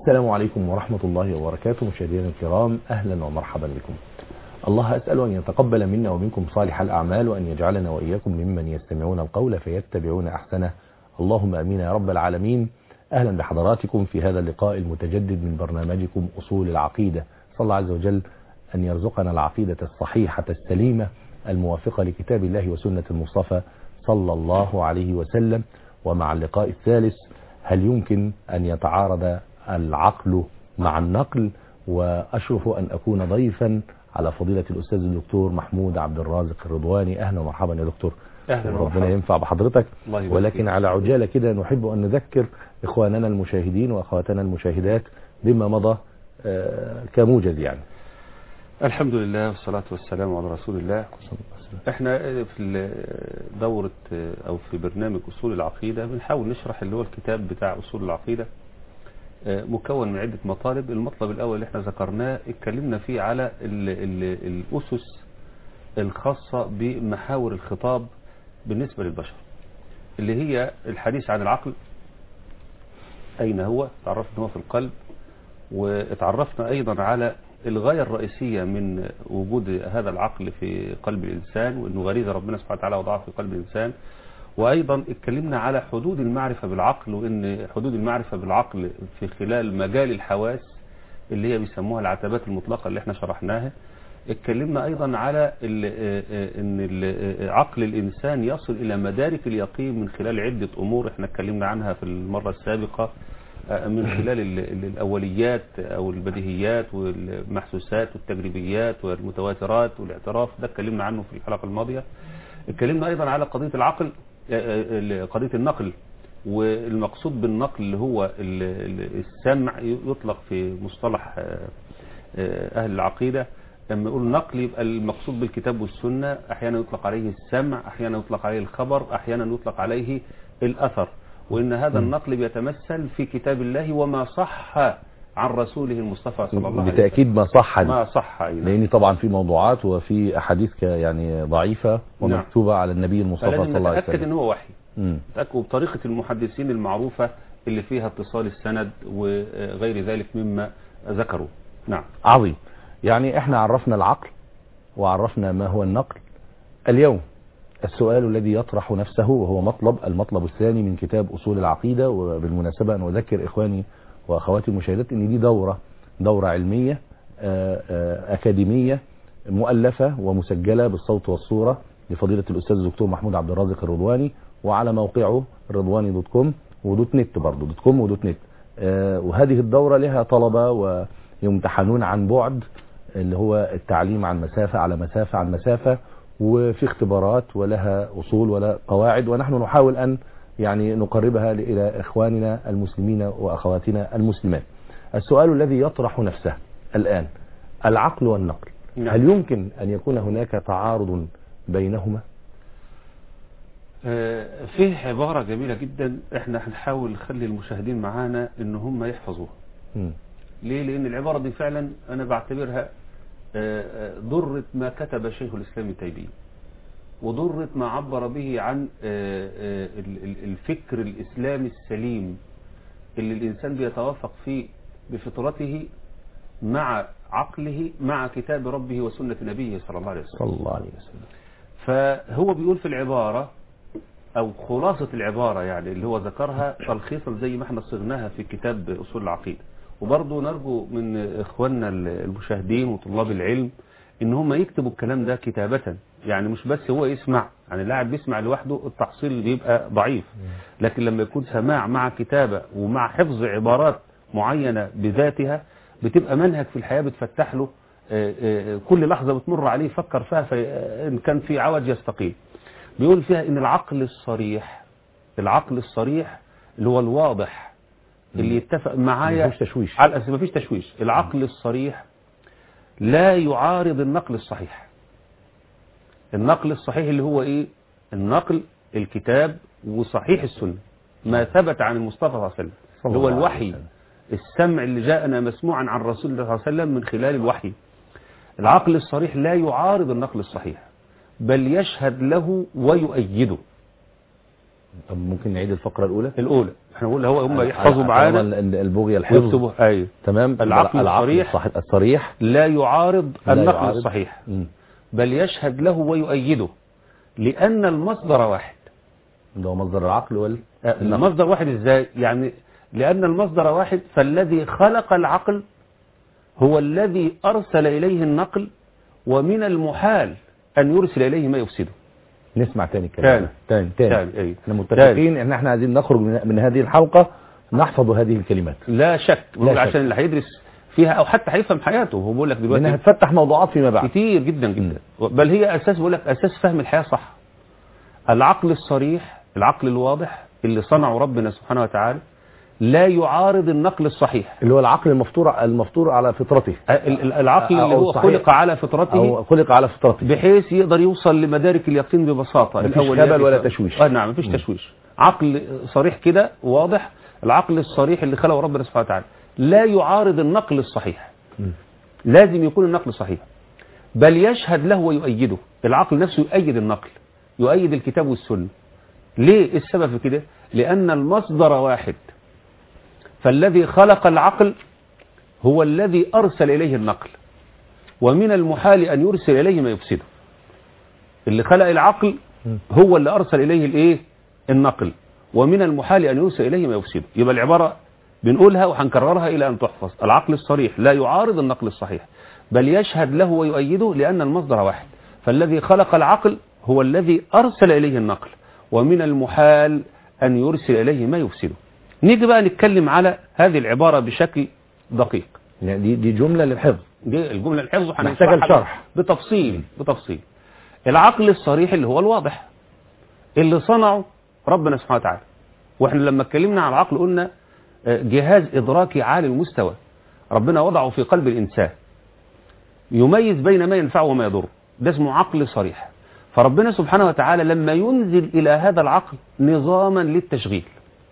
السلام عليكم ورحمة الله وبركاته مشاهدينا الكرام أهلا ومرحبا بكم الله أسأل أن يتقبل منا ومنكم صالح الأعمال وأن يجعلنا وإياكم ممن يستمعون القول فيتبعون أحسنه اللهم أمين يا رب العالمين أهلا بحضراتكم في هذا اللقاء المتجدد من برنامجكم أصول العقيدة صلى الله عز وجل أن يرزقنا العقيدة الصحيحة السليمة الموافقة لكتاب الله وسنة المصطفى صلى الله عليه وسلم ومع اللقاء الثالث هل يمكن أن يتعارض العقل مع النقل وأشرف أن أكون ضيفا على فضيلة الأستاذ الدكتور محمود عبد الرازق الرضواني أهلا ومرحبا يا دكتور أهلا ربنا ومرحبا. ينفع بحضرتك الله يبارك ولكن فيك. على عجالة كده نحب أن نذكر إخواننا المشاهدين وأخواتنا المشاهدات بما مضى آه، كموجز يعني الحمد لله والصلاة والسلام على رسول الله احنا في دورة او في برنامج اصول العقيدة بنحاول نشرح اللي هو الكتاب بتاع اصول العقيدة آه، مكون من عدة مطالب المطلب الاول اللي احنا ذكرناه اتكلمنا فيه على ال ال الاسس الخاصة بمحاور الخطاب بالنسبة للبشر اللي هي الحديث عن العقل اين هو تعرفنا ان هو في القلب واتعرفنا ايضا على الغاية الرئيسية من وجود هذا العقل في قلب الإنسان وأنه غريزة ربنا سبحانه وتعالى وضعها في قلب الإنسان وأيضا اتكلمنا على حدود المعرفة بالعقل وأن حدود المعرفة بالعقل في خلال مجال الحواس اللي هي بيسموها العتبات المطلقة اللي احنا شرحناها اتكلمنا أيضا على ال- أن ال- عقل الإنسان يصل إلى مدارك اليقين من خلال عدة أمور احنا اتكلمنا عنها في المرة السابقة من خلال ال- ال- الأوليات أو البديهيات والمحسوسات والتجريبيات والمتواترات والاعتراف ده اتكلمنا عنه في الحلقة الماضية اتكلمنا أيضا على قضية العقل آه، آه، قضية النقل والمقصود بالنقل اللي هو ال- ال- السمع يطلق في مصطلح آه، آه، أهل العقيدة لما يقول نقل يبقى المقصود بالكتاب والسنة أحيانا يطلق عليه السمع أحيانا يطلق عليه الخبر أحيانا يطلق عليه الأثر وإن هذا النقل بيتمثل في كتاب الله وما صح عن رسوله المصطفى صلى الله عليه وسلم بالتأكيد ما صح ما صح أيضا لأن طبعا في موضوعات وفي أحاديث ك- يعني ضعيفة ومكتوبة على النبي المصطفى صلى فلازم الله عليه نتأكد وسلم ان هو وحي مم. نتأكد بطريقة المحدثين المعروفة اللي فيها اتصال السند وغير ذلك مما ذكروا نعم عظيم يعني احنا عرفنا العقل وعرفنا ما هو النقل اليوم السؤال الذي يطرح نفسه وهو مطلب المطلب الثاني من كتاب أصول العقيدة وبالمناسبة أن أذكر إخواني وأخواتي المشاهدات أن دي دورة دورة علمية آه، آه، أكاديمية مؤلفة ومسجلة بالصوت والصورة لفضيلة الأستاذ الدكتور محمود عبد الرازق الرضواني وعلى موقعه رضواني دوت كوم ودوت نت برضه دوت كوم ودوت نت آه، وهذه الدورة لها طلبة ويمتحنون عن بعد اللي هو التعليم عن مسافة على مسافة عن مسافة وفي اختبارات ولها أصول ولا قواعد ونحن نحاول أن يعني نقربها إلى إخواننا المسلمين وأخواتنا المسلمات السؤال الذي يطرح نفسه الآن العقل والنقل نعم. هل يمكن أن يكون هناك تعارض بينهما آه، فيه عبارة جميلة جدا احنا هنحاول نخلي المشاهدين معانا ان هم يحفظوها مم. ليه لان العبارة دي فعلا انا بعتبرها آه، آه، ضرة ما كتب شيخ الاسلام ابن تيمية وضرة ما عبر به عن آه، آه، ال- ال- الفكر الاسلامي السليم اللي الانسان بيتوافق فيه بفطرته مع عقله مع كتاب ربه وسنة نبيه صلى الله عليه وسلم صلى الله عليه وسلم فهو بيقول في العبارة او خلاصة العبارة يعني اللي هو ذكرها تلخيصا زي ما احنا صغناها في كتاب اصول العقيدة وبرضه نرجو من اخواننا المشاهدين وطلاب العلم ان هم يكتبوا الكلام ده كتابة يعني مش بس هو يسمع يعني اللاعب بيسمع لوحده التحصيل بيبقى ضعيف لكن لما يكون سماع مع كتابة ومع حفظ عبارات معينة بذاتها بتبقى منهج في الحياة بتفتح له آه، آه، كل لحظة بتمر عليه يفكر فيها فإن كان في عوج يستقيم بيقول فيها ان العقل الصريح العقل الصريح اللي هو الواضح اللي يتفق معايا مفيش تشويش. على الأساس مفيش تشويش العقل الصريح لا يعارض النقل الصحيح النقل الصحيح اللي هو ايه النقل الكتاب وصحيح السنة ما ثبت عن المصطفى صلى الله عليه وسلم صلى اللي هو الله عليه الوحي وسلم. السمع اللي جاءنا مسموعا عن رسول الله صلى الله عليه وسلم من خلال الوحي العقل الصريح لا يعارض النقل الصحيح بل يشهد له ويؤيده طب ممكن نعيد الفقرة الأولى الاولى احنا بنقول هو هم يحفظوا طالما معانا ال- ال- البغية الحفظ ويكتبوا ايوه تمام العقل الصريح. الصح- الصريح لا يعارض لا النقل يعارض. الصحيح مم. بل يشهد له ويؤيده لأن المصدر واحد ده هو مصدر العقل ولا المصدر واحد ازاي يعني لأن المصدر واحد فالذي خلق العقل هو الذي أرسل إليه النقل ومن المحال أن يرسل إليه ما يفسده نسمع تاني الكلام تاني. تاني تاني تاني، أيوة. احنا متفقين ان احنا عايزين نخرج من, من هذه الحلقة نحفظ هذه الكلمات لا شك بقول شك. عشان اللي هيدرس فيها أو حتى هيفهم حياته هو بيقول لك لانها دلوقتي هتفتح موضوعات فيما بعد كتير جدا جدا بل هي أساس بقول لك أساس فهم الحياة صح العقل الصريح العقل الواضح اللي صنعه ربنا سبحانه وتعالى لا يعارض النقل الصحيح اللي هو العقل المفطور المفطور على فطرته ال- ال- العقل أو اللي هو صحيح. خلق على فطرته او خلق على فطرته بحيث يقدر يوصل لمدارك اليقين ببساطة مفيش الأوليات خبل ولا الف- تشويش. آه نعم مفيش تشويش عقل صريح كده واضح العقل الصريح اللي خلقه ربنا سبحانه وتعالى لا يعارض النقل الصحيح مم. لازم يكون النقل صحيح بل يشهد له ويؤيده العقل نفسه يؤيد النقل يؤيد الكتاب والسنة ليه إيه السبب في كده لأن المصدر واحد فالذي خلق العقل هو الذي أرسل إليه النقل ومن المحال أن يرسل إليه ما يفسده اللي خلق العقل هو اللي أرسل إليه الإيه النقل ومن المحال أن يرسل إليه ما يفسده يبقى العبارة بنقولها وهنكررها إلى أن تحفظ العقل الصريح لا يعارض النقل الصحيح بل يشهد له ويؤيده لأن المصدر واحد فالذي خلق العقل هو الذي أرسل إليه النقل ومن المحال أن يرسل إليه ما يفسده نيجي بقى نتكلم على هذه العبارة بشكل دقيق يعني دي دي جملة للحفظ دي الجملة الحفظ محتاجة الشرح. بتفصيل بتفصيل العقل الصريح اللي هو الواضح اللي صنعه ربنا سبحانه وتعالى واحنا لما اتكلمنا عن العقل قلنا آه، جهاز إدراكي عالي المستوى ربنا وضعه في قلب الإنسان يميز بين ما ينفعه وما يضره ده اسمه عقل صريح فربنا سبحانه وتعالى لما ينزل إلى هذا العقل نظاما للتشغيل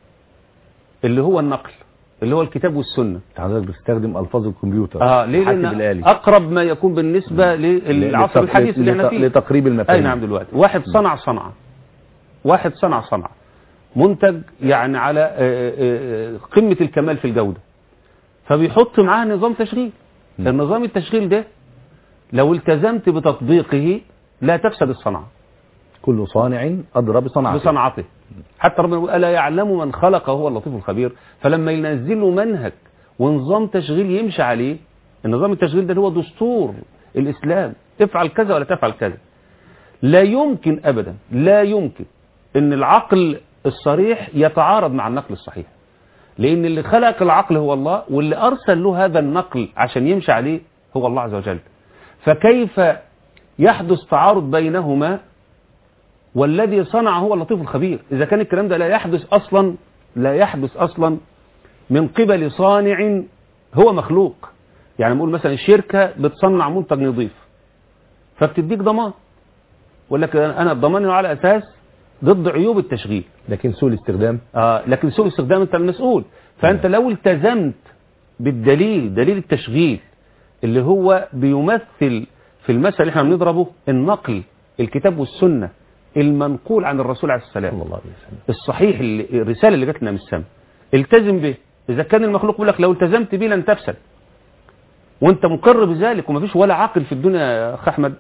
اللي هو النقل اللي هو الكتاب والسنة حضرتك بتستخدم الفاظ الكمبيوتر اه ليه الحاسب لان الآلي اقرب ما يكون بالنسبه للعصر لتق- الحديث اللي احنا لت- فيه لتقريب المفاهيم اي نعم دلوقتي واحد صنع صنعه واحد صنع صنعه منتج يعني على آه، آه، آه، قمه الكمال في الجوده فبيحط معاه نظام تشغيل م. النظام التشغيل ده لو التزمت بتطبيقه لا تفسد الصنعه كل صانع أدرى بصنعته بصنعته حتى ربنا يقول ألا يعلم من خلق هو اللطيف الخبير فلما ينزل له منهج ونظام تشغيل يمشي عليه النظام التشغيل ده هو دستور الإسلام افعل كذا ولا تفعل كذا لا يمكن أبدا لا يمكن أن العقل الصريح يتعارض مع النقل الصحيح لأن اللي خلق العقل هو الله واللي أرسل له هذا النقل عشان يمشي عليه هو الله عز وجل فكيف يحدث تعارض بينهما والذي صنع هو اللطيف الخبير إذا كان الكلام ده لا يحدث أصلا لا يحدث أصلا من قبل صانع هو مخلوق يعني نقول مثلا الشركة بتصنع منتج نظيف فبتديك ضمان يقول لك أنا الضمان على أساس ضد عيوب التشغيل لكن سوء الاستخدام آه لكن سوء الاستخدام أنت المسؤول فأنت لو التزمت بالدليل دليل التشغيل اللي هو بيمثل في المثل اللي احنا بنضربه النقل الكتاب والسنة المنقول عن الرسول عليه السلام صلى الله عليه وسلم الصحيح اللي الرسالة اللي جات لنا من السماء التزم به إذا كان المخلوق بيقول لك لو التزمت به لن تفسد وانت مقر بذلك ومفيش ولا عاقل في الدنيا يا اخ احمد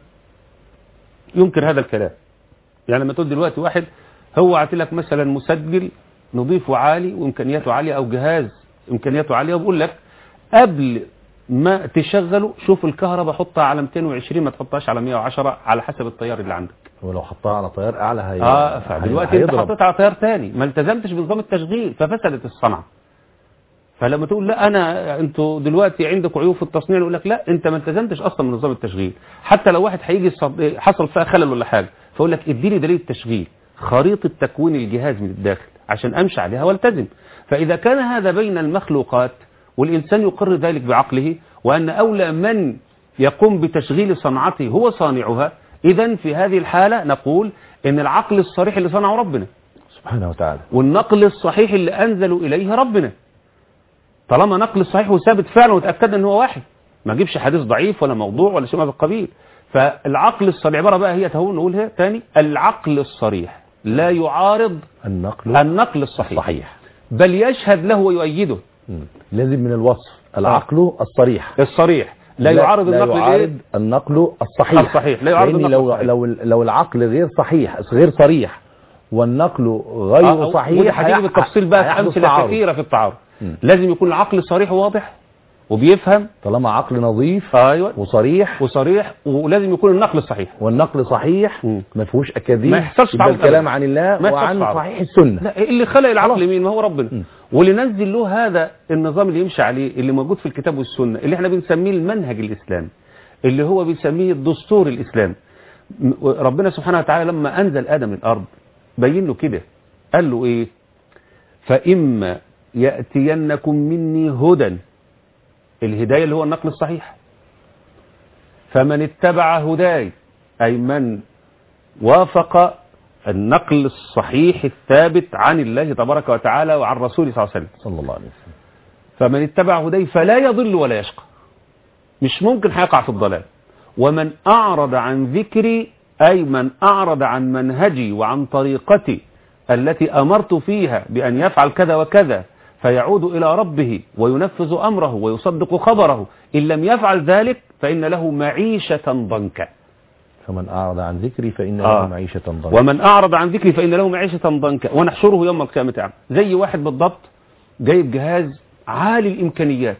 ينكر هذا الكلام يعني لما تقول دلوقتي واحد هو عاطي لك مثلا مسجل نظيف وعالي وامكانياته عاليه او جهاز امكانياته عاليه وبقول لك قبل ما تشغله شوف الكهرباء حطها على 220 ما تحطهاش على 110 على حسب التيار اللي عندك ولو حطها على طيار أعلى هي اه فدلوقتي انت هيضرب. حطيت على تيار تاني ما التزمتش بنظام التشغيل ففسدت الصنعه فلما تقول لا انا انتوا دلوقتي عندكم عيوب في التصنيع يقول لك لا انت ما التزمتش اصلا بنظام التشغيل حتى لو واحد هيجي يصد- حصل فيها خلل ولا حاجه فيقول لك اديني دليل التشغيل خريطه تكوين الجهاز من الداخل عشان امشي عليها والتزم فاذا كان هذا بين المخلوقات والانسان يقر ذلك بعقله وان اولى من يقوم بتشغيل صنعته هو صانعها اذا في هذه الحاله نقول ان العقل الصريح اللي صنعه ربنا سبحانه وتعالى والنقل الصحيح اللي انزلوا اليه ربنا طالما نقل الصحيح وثابت فعلا وتاكدنا ان هو واحد ما جيبش حديث ضعيف ولا موضوع ولا شيء من هذا القبيل فالعقل الصريح عباره بقى هي تهون نقولها تاني العقل الصريح لا يعارض النقل النقل الصحيح صحيح بل يشهد له ويؤيده مم. لازم من الوصف العقل الصريح الصريح لا يعارض لا النقل يعارض الايه النقل الصحيح الصحيح، لا يعارض لأن النقل لو الصحيح. لو لو العقل غير صحيح غير صريح والنقل غير آه، صحيح وده هتيجي هيح- بالتفصيل بقى في هيحدث امثله تعارض. كثيره في التعارض مم. لازم يكون العقل صريح وواضح وبيفهم طالما عقل نظيف ايوه وصريح وصريح ولازم يكون النقل صحيح والنقل صحيح مم. ما فيهوش اكاذيب ما يحصلش يبقى تعارض الكلام أبداً. عن الله ما يحصلش وعن تعارض. صحيح السنه لا اللي خلق العقل خلاص. مين ما هو ربنا مم. واللي نزل له هذا النظام اللي يمشي عليه اللي موجود في الكتاب والسنه اللي احنا بنسميه المنهج الاسلامي اللي هو بنسميه الدستور الاسلامي م- ربنا سبحانه وتعالى لما انزل ادم الارض بين له كده قال له ايه فاما ياتينكم مني هدى الهدايه اللي هو النقل الصحيح فمن اتبع هداي اي من وافق النقل الصحيح الثابت عن الله تبارك وتعالى وعن رسوله صلى الله عليه وسلم صلى الله عليه وسلم فمن اتبع هدي فلا يضل ولا يشقى مش ممكن هيقع في الضلال ومن أعرض عن ذكري أي من أعرض عن منهجي وعن طريقتي التي أمرت فيها بأن يفعل كذا وكذا فيعود إلى ربه وينفذ أمره ويصدق خبره إن لم يفعل ذلك فإن له معيشة ضنكا فمن اعرض عن ذكري فان آه. له معيشه ضنكا ومن أعرض عن ذكري فإن له معيشة ضنكا ونحشره يوم القيامة أعمى زي واحد بالضبط جايب جهاز عالي الإمكانيات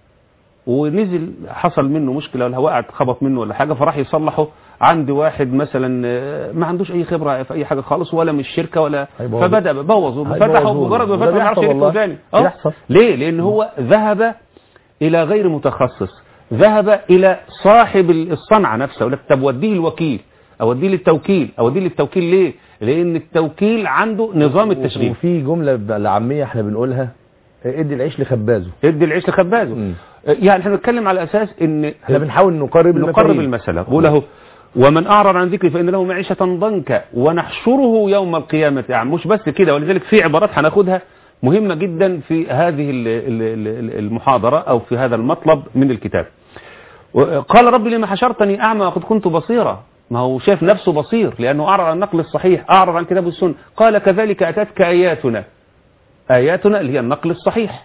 ونزل حصل منه مشكلة ولا وقعت خبط منه ولا حاجة فراح يصلحه عند واحد مثلا آه، ما عندوش أي خبرة في أي حاجة خالص ولا من الشركة ولا هيبوظ. فبدأ بوظه هيبوظه. فتحه مجرد ما وده فتحه ما يعرفش بيحصل يفتحه والله. تاني آه. بيحصل. ليه؟ لأن هو ذهب إلى غير متخصص ذهب إلى صاحب الصنعة نفسه يقول لك طب وديه الوكيل أوديه للتوكيل أوديه للتوكيل ليه؟ لأن التوكيل عنده نظام التشغيل وفي جمله العاميه احنا بنقولها ادي العيش لخبازه ادي العيش لخبازه مم. يعني احنا بنتكلم على اساس ان احنا بنحاول نقرب نقرب المفاهيم. المسألة بقول له ومن أعرض عن ذكري فإن له معيشة ضنكا ونحشره يوم القيامة يعني مش بس كده ولذلك في عبارات هناخدها مهمة جدا في هذه ال- ال- ال- المحاضرة أو في هذا المطلب من الكتاب قال رب لما حشرتني أعمى وقد كنت بصيرا ما هو شايف نفسه بصير لأنه أعرض عن النقل الصحيح أعرض عن كتاب السنة قال كذلك أتتك آياتنا آياتنا اللي هي النقل الصحيح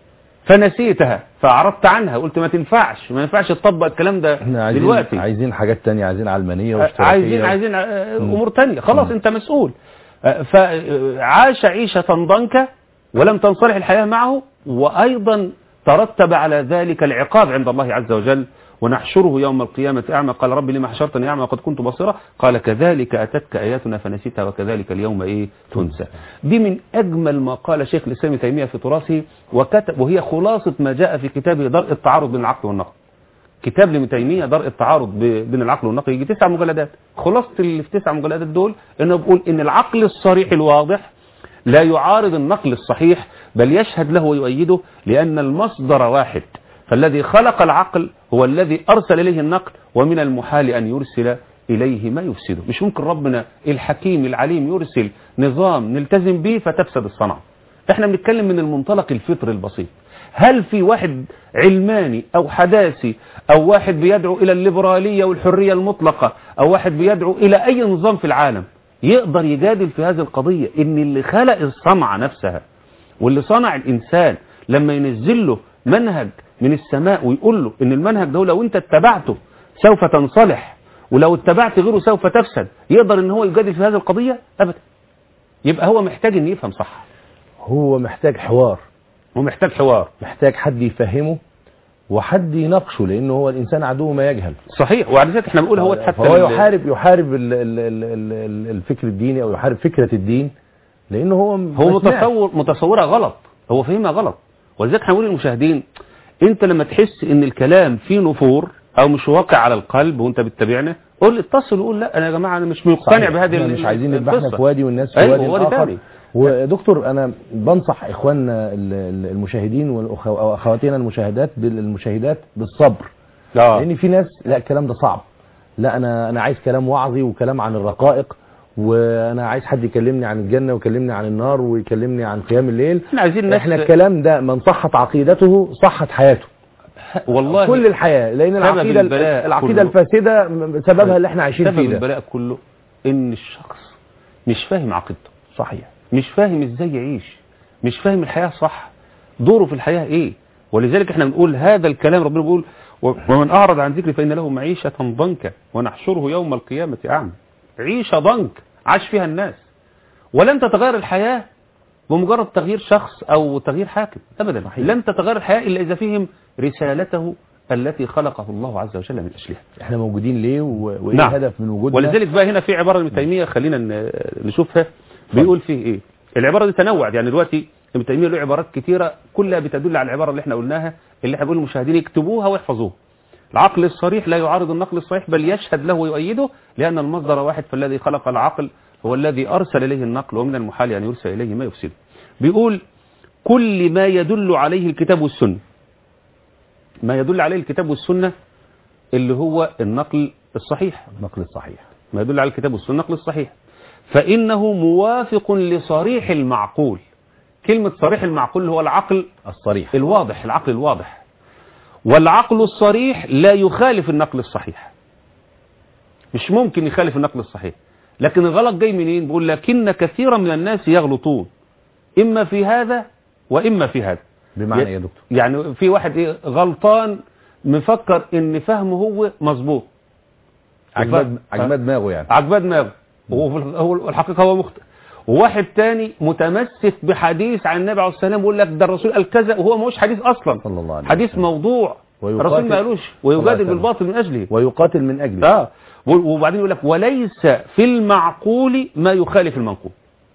فنسيتها فأعرضت عنها قلت ما تنفعش ما ينفعش تطبق الكلام ده احنا عايزين دلوقتي عايزين حاجات تانية عايزين علمانيه واشتراكيه عايزين عايزين آه، امور تانية خلاص انت مسؤول آه، فعاش عيشة ضنكا ولم تنصلح الحياة معه وايضا ترتب على ذلك العقاب عند الله عز وجل ونحشره يوم القيامة أعمى قال رب لما حشرتني أعمى وقد كنت بصيرا قال كذلك أتتك آياتنا فنسيتها وكذلك اليوم إيه تنسى دي من أجمل ما قال شيخ الإسلام ابن تيمية في تراثه وكتب وهي خلاصة ما جاء في كتابه درء التعارض بين العقل والنقل كتاب لابن تيمية درء التعارض ب- بين العقل والنقل يجي تسع مجلدات خلاصة اللي في تسع مجلدات دول انه بيقول ان العقل الصريح الواضح لا يعارض النقل الصحيح بل يشهد له ويؤيده لأن المصدر واحد فالذي خلق العقل هو الذي أرسل إليه النقل ومن المحال أن يرسل إليه ما يفسده مش ممكن ربنا الحكيم العليم يرسل نظام نلتزم به فتفسد الصنعة احنا بنتكلم من المنطلق الفطري البسيط هل في واحد علماني او حداثي او واحد بيدعو الى الليبرالية والحرية المطلقة او واحد بيدعو الى اي نظام في العالم يقدر يجادل في هذه القضية ان اللي خلق الصنعة نفسها واللي صنع الانسان لما ينزل له منهج من السماء ويقول له ان المنهج ده لو انت اتبعته سوف تنصلح ولو اتبعت غيره سوف تفسد يقدر ان هو يجادل في هذه القضية ابدا يبقى هو محتاج ان يفهم صح هو محتاج حوار ومحتاج حوار محتاج حد يفهمه وحد يناقشه لانه هو الانسان عدو ما يجهل صحيح وعلى ذلك احنا بنقول هو حتى فهو ال- يحارب يحارب ال- ال- ال- ال- الفكر الديني او يحارب فكره الدين لانه هو هو ما سمعش. متصور متصورها غلط هو فهمها غلط ولذلك احنا بنقول للمشاهدين انت لما تحس ان الكلام فيه نفور او مش واقع على القلب وانت بتتابعنا قول اتصل وقول لا انا يا جماعه انا مش مقتنع صحيح. بهذه احنا ال- مش عايزين نبقى احنا القصة. في وادي والناس في أيوة، وادي وادي اخر تاني. ودكتور انا بنصح اخواننا ال- ال- المشاهدين والأخو- او اخواتنا المشاهدات بالمشاهدات بالصبر اه لان في ناس لا الكلام ده صعب لا انا انا عايز كلام وعظي وكلام عن الرقائق وانا عايز حد يكلمني عن الجنه ويكلمني عن النار ويكلمني عن قيام الليل احنا عايزين ناس احنا الكلام ده من صحت عقيدته صحت حياته والله كل الحياه لان سبب العقيده البلاء العقيده كله. الفاسده م- سببها اللي احنا عايشين سبب فيه ده البلاء كله ان الشخص مش فاهم عقيدته صحيح مش فاهم ازاي يعيش مش فاهم الحياة صح دوره في الحياة ايه ولذلك احنا بنقول هذا الكلام ربنا بيقول ومن اعرض عن ذكري فان له معيشة ضنكا ونحشره يوم القيامة اعمى عيشة ضنك عاش فيها الناس ولن تتغير الحياة بمجرد تغيير شخص او تغيير حاكم ابدا صحيح. لن تتغير الحياة الا اذا فهم رسالته التي خلقه الله عز وجل من اجلها احنا موجودين ليه و- وايه نعم. الهدف من وجودنا ولذلك بقى هنا في عبارة ابن تيمية خلينا ن- نشوفها بيقول فيه ايه العبارة دي تنوعت يعني دلوقتي ابن تيمية له عبارات كتيرة كلها بتدل على العبارة اللي احنا قلناها اللي احنا بنقول للمشاهدين يكتبوها ويحفظوها العقل الصريح لا يعارض النقل الصحيح بل يشهد له ويؤيده لأن المصدر واحد فالذي خلق العقل هو الذي أرسل إليه النقل ومن المحال أن يرسل إليه ما يفسده بيقول كل ما يدل عليه الكتاب والسنة ما يدل عليه الكتاب والسنة اللي هو النقل الصحيح النقل الصحيح ما يدل على الكتاب والسنة النقل الصحيح فإنه موافق لصريح المعقول كلمة صريح المعقول هو العقل الصريح الواضح العقل الواضح والعقل الصريح لا يخالف النقل الصحيح مش ممكن يخالف النقل الصحيح لكن الغلط جاي منين بيقول لكن كثيرا من الناس يغلطون إما في هذا وإما في هذا بمعنى ي- ايه يا دكتور يعني في واحد إيه غلطان مفكر ان فهمه هو مظبوط عجباد ف- عجباد دماغه يعني عجباد دماغه وفي الح- هو الحقيقة هو مخطئ وواحد تاني متمسك بحديث عن النبي عليه الصلاة والسلام بيقول لك ده الرسول قال كذا وهو ماهوش حديث اصلا صلى الله عليه حديث وسلم. موضوع ويقاتل- الرسول ما قالوش صلى الله عليه ويجادل وسلم. بالباطل من اجله ويقاتل من اجله اه و- وبعدين يقول لك وليس في المعقول ما يخالف المنقول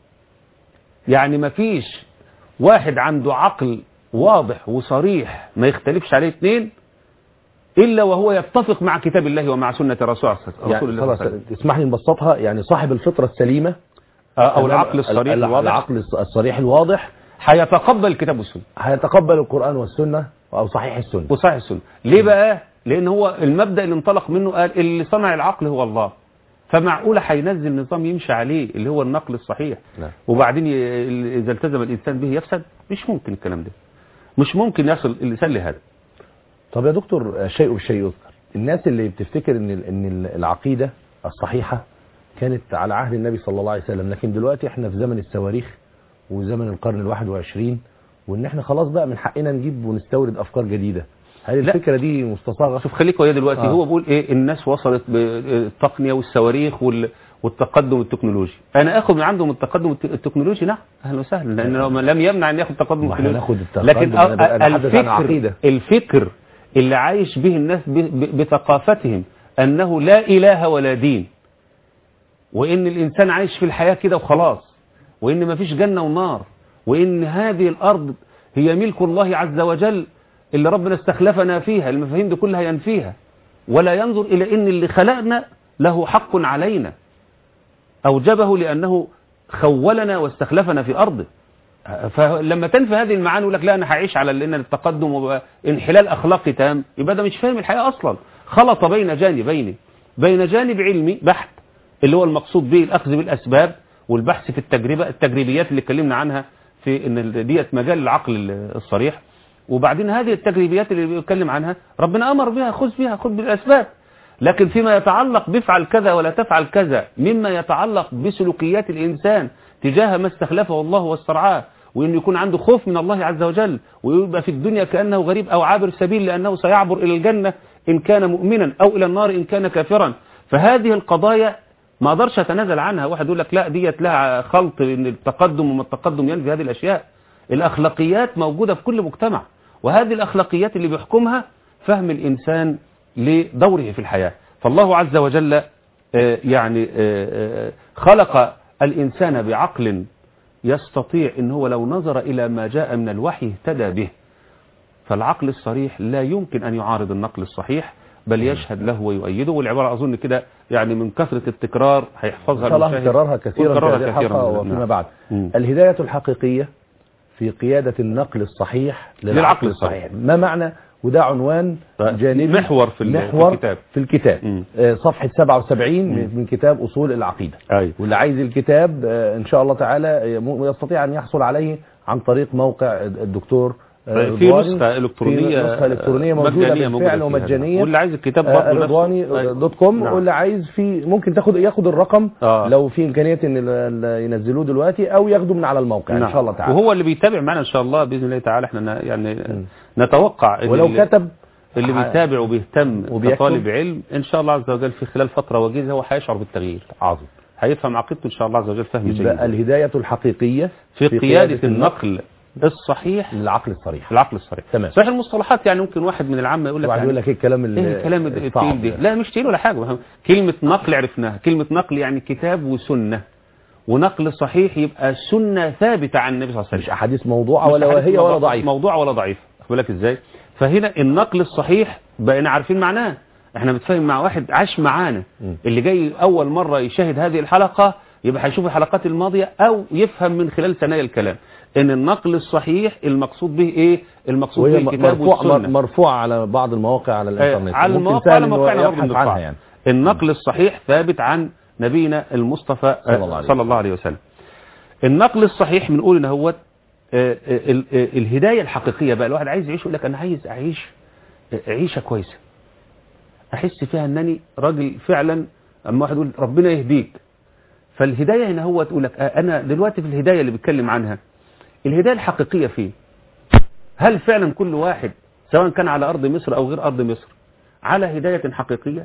يعني ما فيش واحد عنده عقل واضح وصريح ما يختلفش عليه اثنين الا وهو يتفق مع كتاب الله ومع سنه رسول رسول يعني الله صلى الله خلاص عليه وسلم اسمح لي نبسطها يعني صاحب الفطرة السليمة آه، او تمام؟ العقل الصريح ال- الواضح العقل الص- الصريح الواضح هيتقبل الكتاب والسنه هيتقبل القرآن والسنة أو صحيح السنة وصحيح السنه ليه بقى لان هو المبدا اللي انطلق منه قال اللي صنع العقل هو الله فمعقوله هينزل نظام يمشي عليه اللي هو النقل الصحيح نعم. وبعدين ي- اذا التزم الانسان به يفسد مش ممكن الكلام ده مش ممكن يصل الانسان لهذا طب يا دكتور شيء بالشيء يذكر الناس اللي بتفتكر ان ال- ان العقيدة الصحيحة كانت على عهد النبي صلى الله عليه وسلم لكن دلوقتي احنا في زمن الصواريخ وزمن القرن الواحد وعشرين وان احنا خلاص بقى من حقنا نجيب ونستورد افكار جديدة هل لا. الفكرة دي مستصاغة شوف خليك ويا دلوقتي آه. هو بيقول ايه الناس وصلت بالتقنيه والصواريخ وال والتقدم التكنولوجي انا اخذ من عندهم التقدم الت- التكنولوجي نعم اهلا وسهلا لان لو ما- لم يمنع ان ياخذ تقدم ما احنا التكنولوجي ناخد التقدم لكن أنا ب- أنا بتحدث عن الفكر عقيدة. الفكر اللي عايش به الناس ب- ب- بثقافتهم انه لا اله ولا دين وان الانسان عايش في الحياه كده وخلاص وان ما فيش جنه ونار وان هذه الارض هي ملك الله عز وجل اللي ربنا استخلفنا فيها المفاهيم دي كلها ينفيها ولا ينظر الى ان اللي خلقنا له حق علينا اوجبه لانه خولنا واستخلفنا في ارضه فلما تنفي هذه المعاني يقول لك لا انا هعيش على لان التقدم وانحلال اخلاقي تام يبقى ده مش فاهم الحياه اصلا خلط بين جانبين بين جانب علمي بحت اللي هو المقصود به الاخذ بالاسباب والبحث في التجربه التجريبيات اللي اتكلمنا عنها في ان ديت مجال العقل الصريح وبعدين هذه التجريبيات اللي بيتكلم عنها ربنا امر بها خذ بها خذ بالاسباب لكن فيما يتعلق بفعل كذا ولا تفعل كذا مما يتعلق بسلوكيات الإنسان تجاه ما استخلفه الله واسترعاه وأن يكون عنده خوف من الله عز وجل ويبقى في الدنيا كأنه غريب أو عابر سبيل لأنه سيعبر إلى الجنة إن كان مؤمنا أو إلى النار إن كان كافرا فهذه القضايا ما اقدرش اتنازل عنها واحد يقول لك لا ديت لها خلط ان التقدم وما التقدم ينفي هذه الاشياء الاخلاقيات موجوده في كل مجتمع وهذه الاخلاقيات اللي بيحكمها فهم الانسان لدوره في الحياه فالله عز وجل آه، يعني آه، آه، خلق الانسان بعقل يستطيع ان هو لو نظر الى ما جاء من الوحي اهتدى به فالعقل الصريح لا يمكن ان يعارض النقل الصحيح بل يشهد له ويؤيده والعبارة أظن كده يعني من كثرة التكرار هيحفظها إن شاء الله المشاهد. نكررها كثيرا ونكررها في هذه كثيراً الحلقة بإذن وفيما الله. بعد مم. الهداية الحقيقية في قيادة النقل الصحيح للعقل للعقل الصحيح. الصحيح ما معنى وده عنوان ف- جانبي محور في ال- في محور الكتاب. في الكتاب مم. آه، صفحة 77 من من كتاب أصول العقيدة أيوة. واللي عايز الكتاب آه، إن شاء الله تعالى آه، م- يستطيع أن يحصل عليه عن طريق موقع الدكتور آه، في رضواني. نسخة إلكترونية في نسخة إلكترونية موجودة مجانية بالفعل موجودة فيها. ومجانية واللي عايز الكتاب آه، برضه نفسه. رضواني أيوة. دوت كوم نعم. واللي عايز في ممكن تاخد ياخد الرقم آه. لو في امكانيه ان ال- ال- ينزلوه دلوقتي او ياخده من على الموقع ان نعم. شاء الله تعالى وهو اللي بيتابع معنا ان شاء الله باذن الله تعالى احنا ن- يعني م. نتوقع إن ولو اللي- كتب اللي ح- بيتابع وبيهتم وبيكتب. كطالب علم ان شاء الله عز وجل في خلال فتره وجيزه هو هيشعر بالتغيير عظيم هيفهم عقيدته ان شاء الله عز وجل فهم يبقى جيد الهدايه الحقيقيه في قياده النقل الصحيح للعقل الصريح العقل الصريح تمام. صحيح المصطلحات يعني ممكن واحد من العامه يقول لك واحد يعني يقول لك ايه الكلام اللي ايه الكلام الصعب التقيل ده لا مش تقيل ولا حاجه كلمه نقل عرفناها كلمه نقل يعني كتاب وسنه ونقل صحيح يبقى سنه ثابته عن النبي صلى الله عليه وسلم مش احاديث موضوعه مش ولا أحاديث وهي ولا موضوع- ضعيفه موضوع ولا ضعيف خد بالك ازاي فهنا النقل الصحيح بقينا عارفين معناه احنا بنتفاهم مع واحد عاش معانا م. اللي جاي اول مره يشاهد هذه الحلقه يبقى هيشوف الحلقات الماضيه او يفهم من خلال ثنايا الكلام ان النقل الصحيح المقصود به ايه المقصود به وهي الكتاب مرفوع والسنه مرفوعه على بعض المواقع على الانترنت على ممكن المواقع سهل على إنه موقعنا برضه يبحث بنرفعها. عنها يعني النقل الصحيح ثابت عن نبينا المصطفى صلى الله عليه صلى الله عليه وسلم النقل الصحيح بنقول ان هو آه، آه، ال- آه، الهدايه الحقيقيه بقى الواحد عايز يعيش يقول لك انا عايز اعيش آه، عيشه كويسه احس فيها انني راجل فعلا اما واحد يقول ربنا يهديك فالهدايه هنا هو تقول لك آه، انا دلوقتي في الهدايه اللي بيتكلم عنها الهدايه الحقيقيه فين هل فعلا كل واحد سواء كان على ارض مصر او غير ارض مصر على هدايه حقيقيه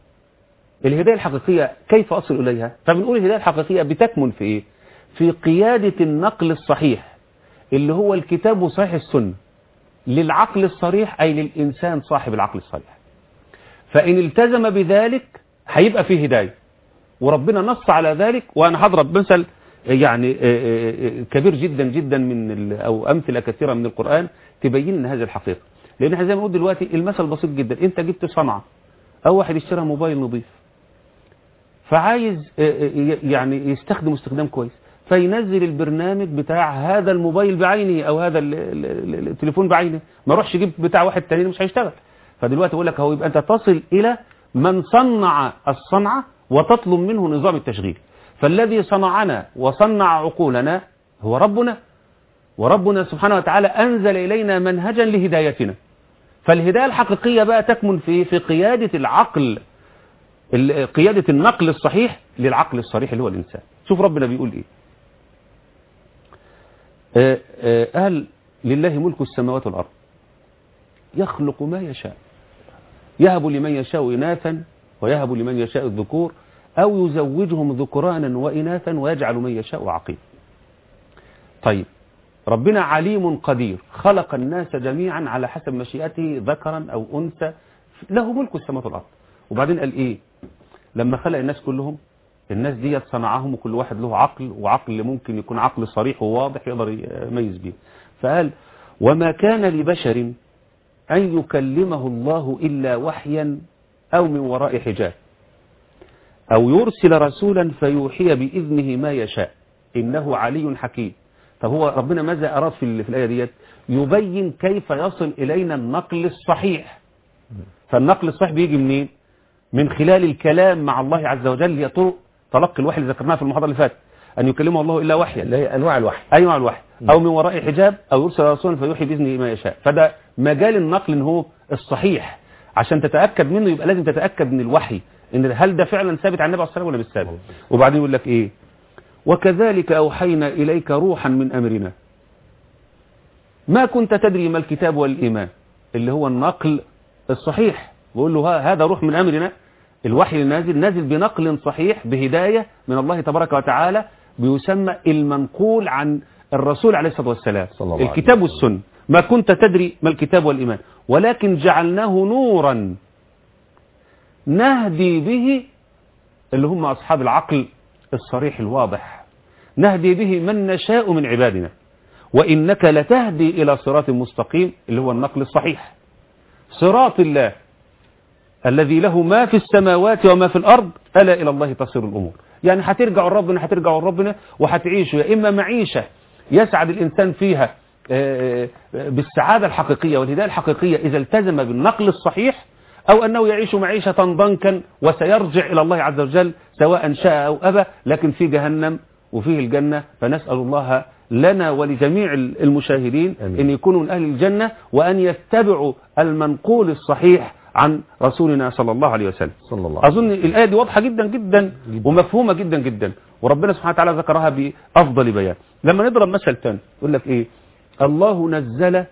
الهدايه الحقيقيه كيف اصل اليها فبنقول الهدايه الحقيقيه بتكمن في ايه في قياده النقل الصحيح اللي هو الكتاب وصحيح السنه للعقل الصريح اي للانسان صاحب العقل الصريح فان التزم بذلك هيبقى فيه هدايه وربنا نص على ذلك وانا هضرب مثل يعني آه، آه، آه، كبير جدا جدا من ال- او امثله كثيره من القران تبين لنا هذه الحقيقه لان احنا زي ما بنقول دلوقتي المثل بسيط جدا انت جبت صنعه او واحد اشترى موبايل نظيف فعايز آه، آه، يعني يستخدم استخدام كويس فينزل البرنامج بتاع هذا الموبايل بعينه او هذا ال- ال- ال- التليفون بعينه ما اروحش يجيب بتاع واحد تاني مش هيشتغل فدلوقتي اقول لك هو يبقى انت تصل الى من صنع الصنعه وتطلب منه نظام التشغيل فالذي صنعنا وصنع عقولنا هو ربنا وربنا سبحانه وتعالى انزل الينا منهجا لهدايتنا فالهدايه الحقيقيه بقى تكمن في في قياده العقل ال- قيادة النقل الصحيح للعقل الصريح اللي هو الإنسان شوف ربنا بيقول إيه آه، آه، قال لله ملك السماوات والأرض يخلق ما يشاء يهب لمن يشاء إناثا ويهب لمن يشاء الذكور أو يزوجهم ذكرانا وإناثا ويجعل من يشاء عقيم طيب ربنا عليم قدير خلق الناس جميعا على حسب مشيئته ذكرا أو أنثى له ملك السماوات والأرض وبعدين قال إيه لما خلق الناس كلهم الناس ديت صنعهم وكل واحد له عقل وعقل ممكن يكون عقل صريح وواضح يقدر يميز بيه فقال وما كان لبشر أن يكلمه الله إلا وحيا أو من وراء حجاب أو يرسل رسولا فيوحي بإذنه ما يشاء إنه علي حكيم فهو ربنا ماذا أراد في, ال- في الآية ديت يبين كيف يصل إلينا النقل الصحيح فالنقل الصحيح بيجي منين من خلال الكلام مع الله عز وجل هي طرق تلقي الوحي اللي ذكرناها في المحاضرة اللي فاتت أن يكلمه الله إلا وحيا اللي هي انواع الوحي أي نوع الوحي أو من وراء حجاب أو يرسل رسولا فيوحي بإذنه ما يشاء فده مجال النقل إن هو الصحيح عشان تتأكد منه يبقى لازم تتأكد من الوحي إن هل ده فعلا ثابت عن النبي عليه الصلاة والسلام ولا مش ثابت وبعدين يقول لك إيه وكذلك أوحينا إليك روحا من أمرنا ما كنت تدري ما الكتاب والإيمان اللي هو النقل الصحيح بقول له ها- هذا روح من أمرنا الوحي النازل نازل بنقل صحيح بهداية من الله تبارك وتعالى بيسمى المنقول عن الرسول عليه الصلاة والسلام صلى الله عليه الكتاب وسلم. والسنة ما كنت تدري ما الكتاب والإيمان ولكن جعلناه نورا نهدي به اللي هم أصحاب العقل الصريح الواضح نهدي به من نشاء من عبادنا وإنك لتهدي إلى صراط مستقيم اللي هو النقل الصحيح صراط الله الذي له ما في السماوات وما في الأرض ألا إلى الله تصير الأمور يعني هترجعوا لربنا هترجعوا لربنا وهتعيشوا يا إما معيشة يسعد الإنسان فيها آه، آه، بالسعادة الحقيقية والهداية الحقيقية إذا التزم بالنقل الصحيح أو أنه يعيش معيشة ضنكا وسيرجع إلى الله عز وجل سواء شاء أو أبى لكن في جهنم وفيه الجنة فنسأل الله لنا ولجميع المشاهدين أمين. أن يكونوا من أهل الجنة وأن يتبعوا المنقول الصحيح عن رسولنا صلى الله عليه وسلم صلى الله عليه أظن الآية دي واضحة جدا جدا ومفهومة جدا جدا وربنا سبحانه وتعالى ذكرها بأفضل بيان لما نضرب مثل تاني يقول لك إيه الله نزل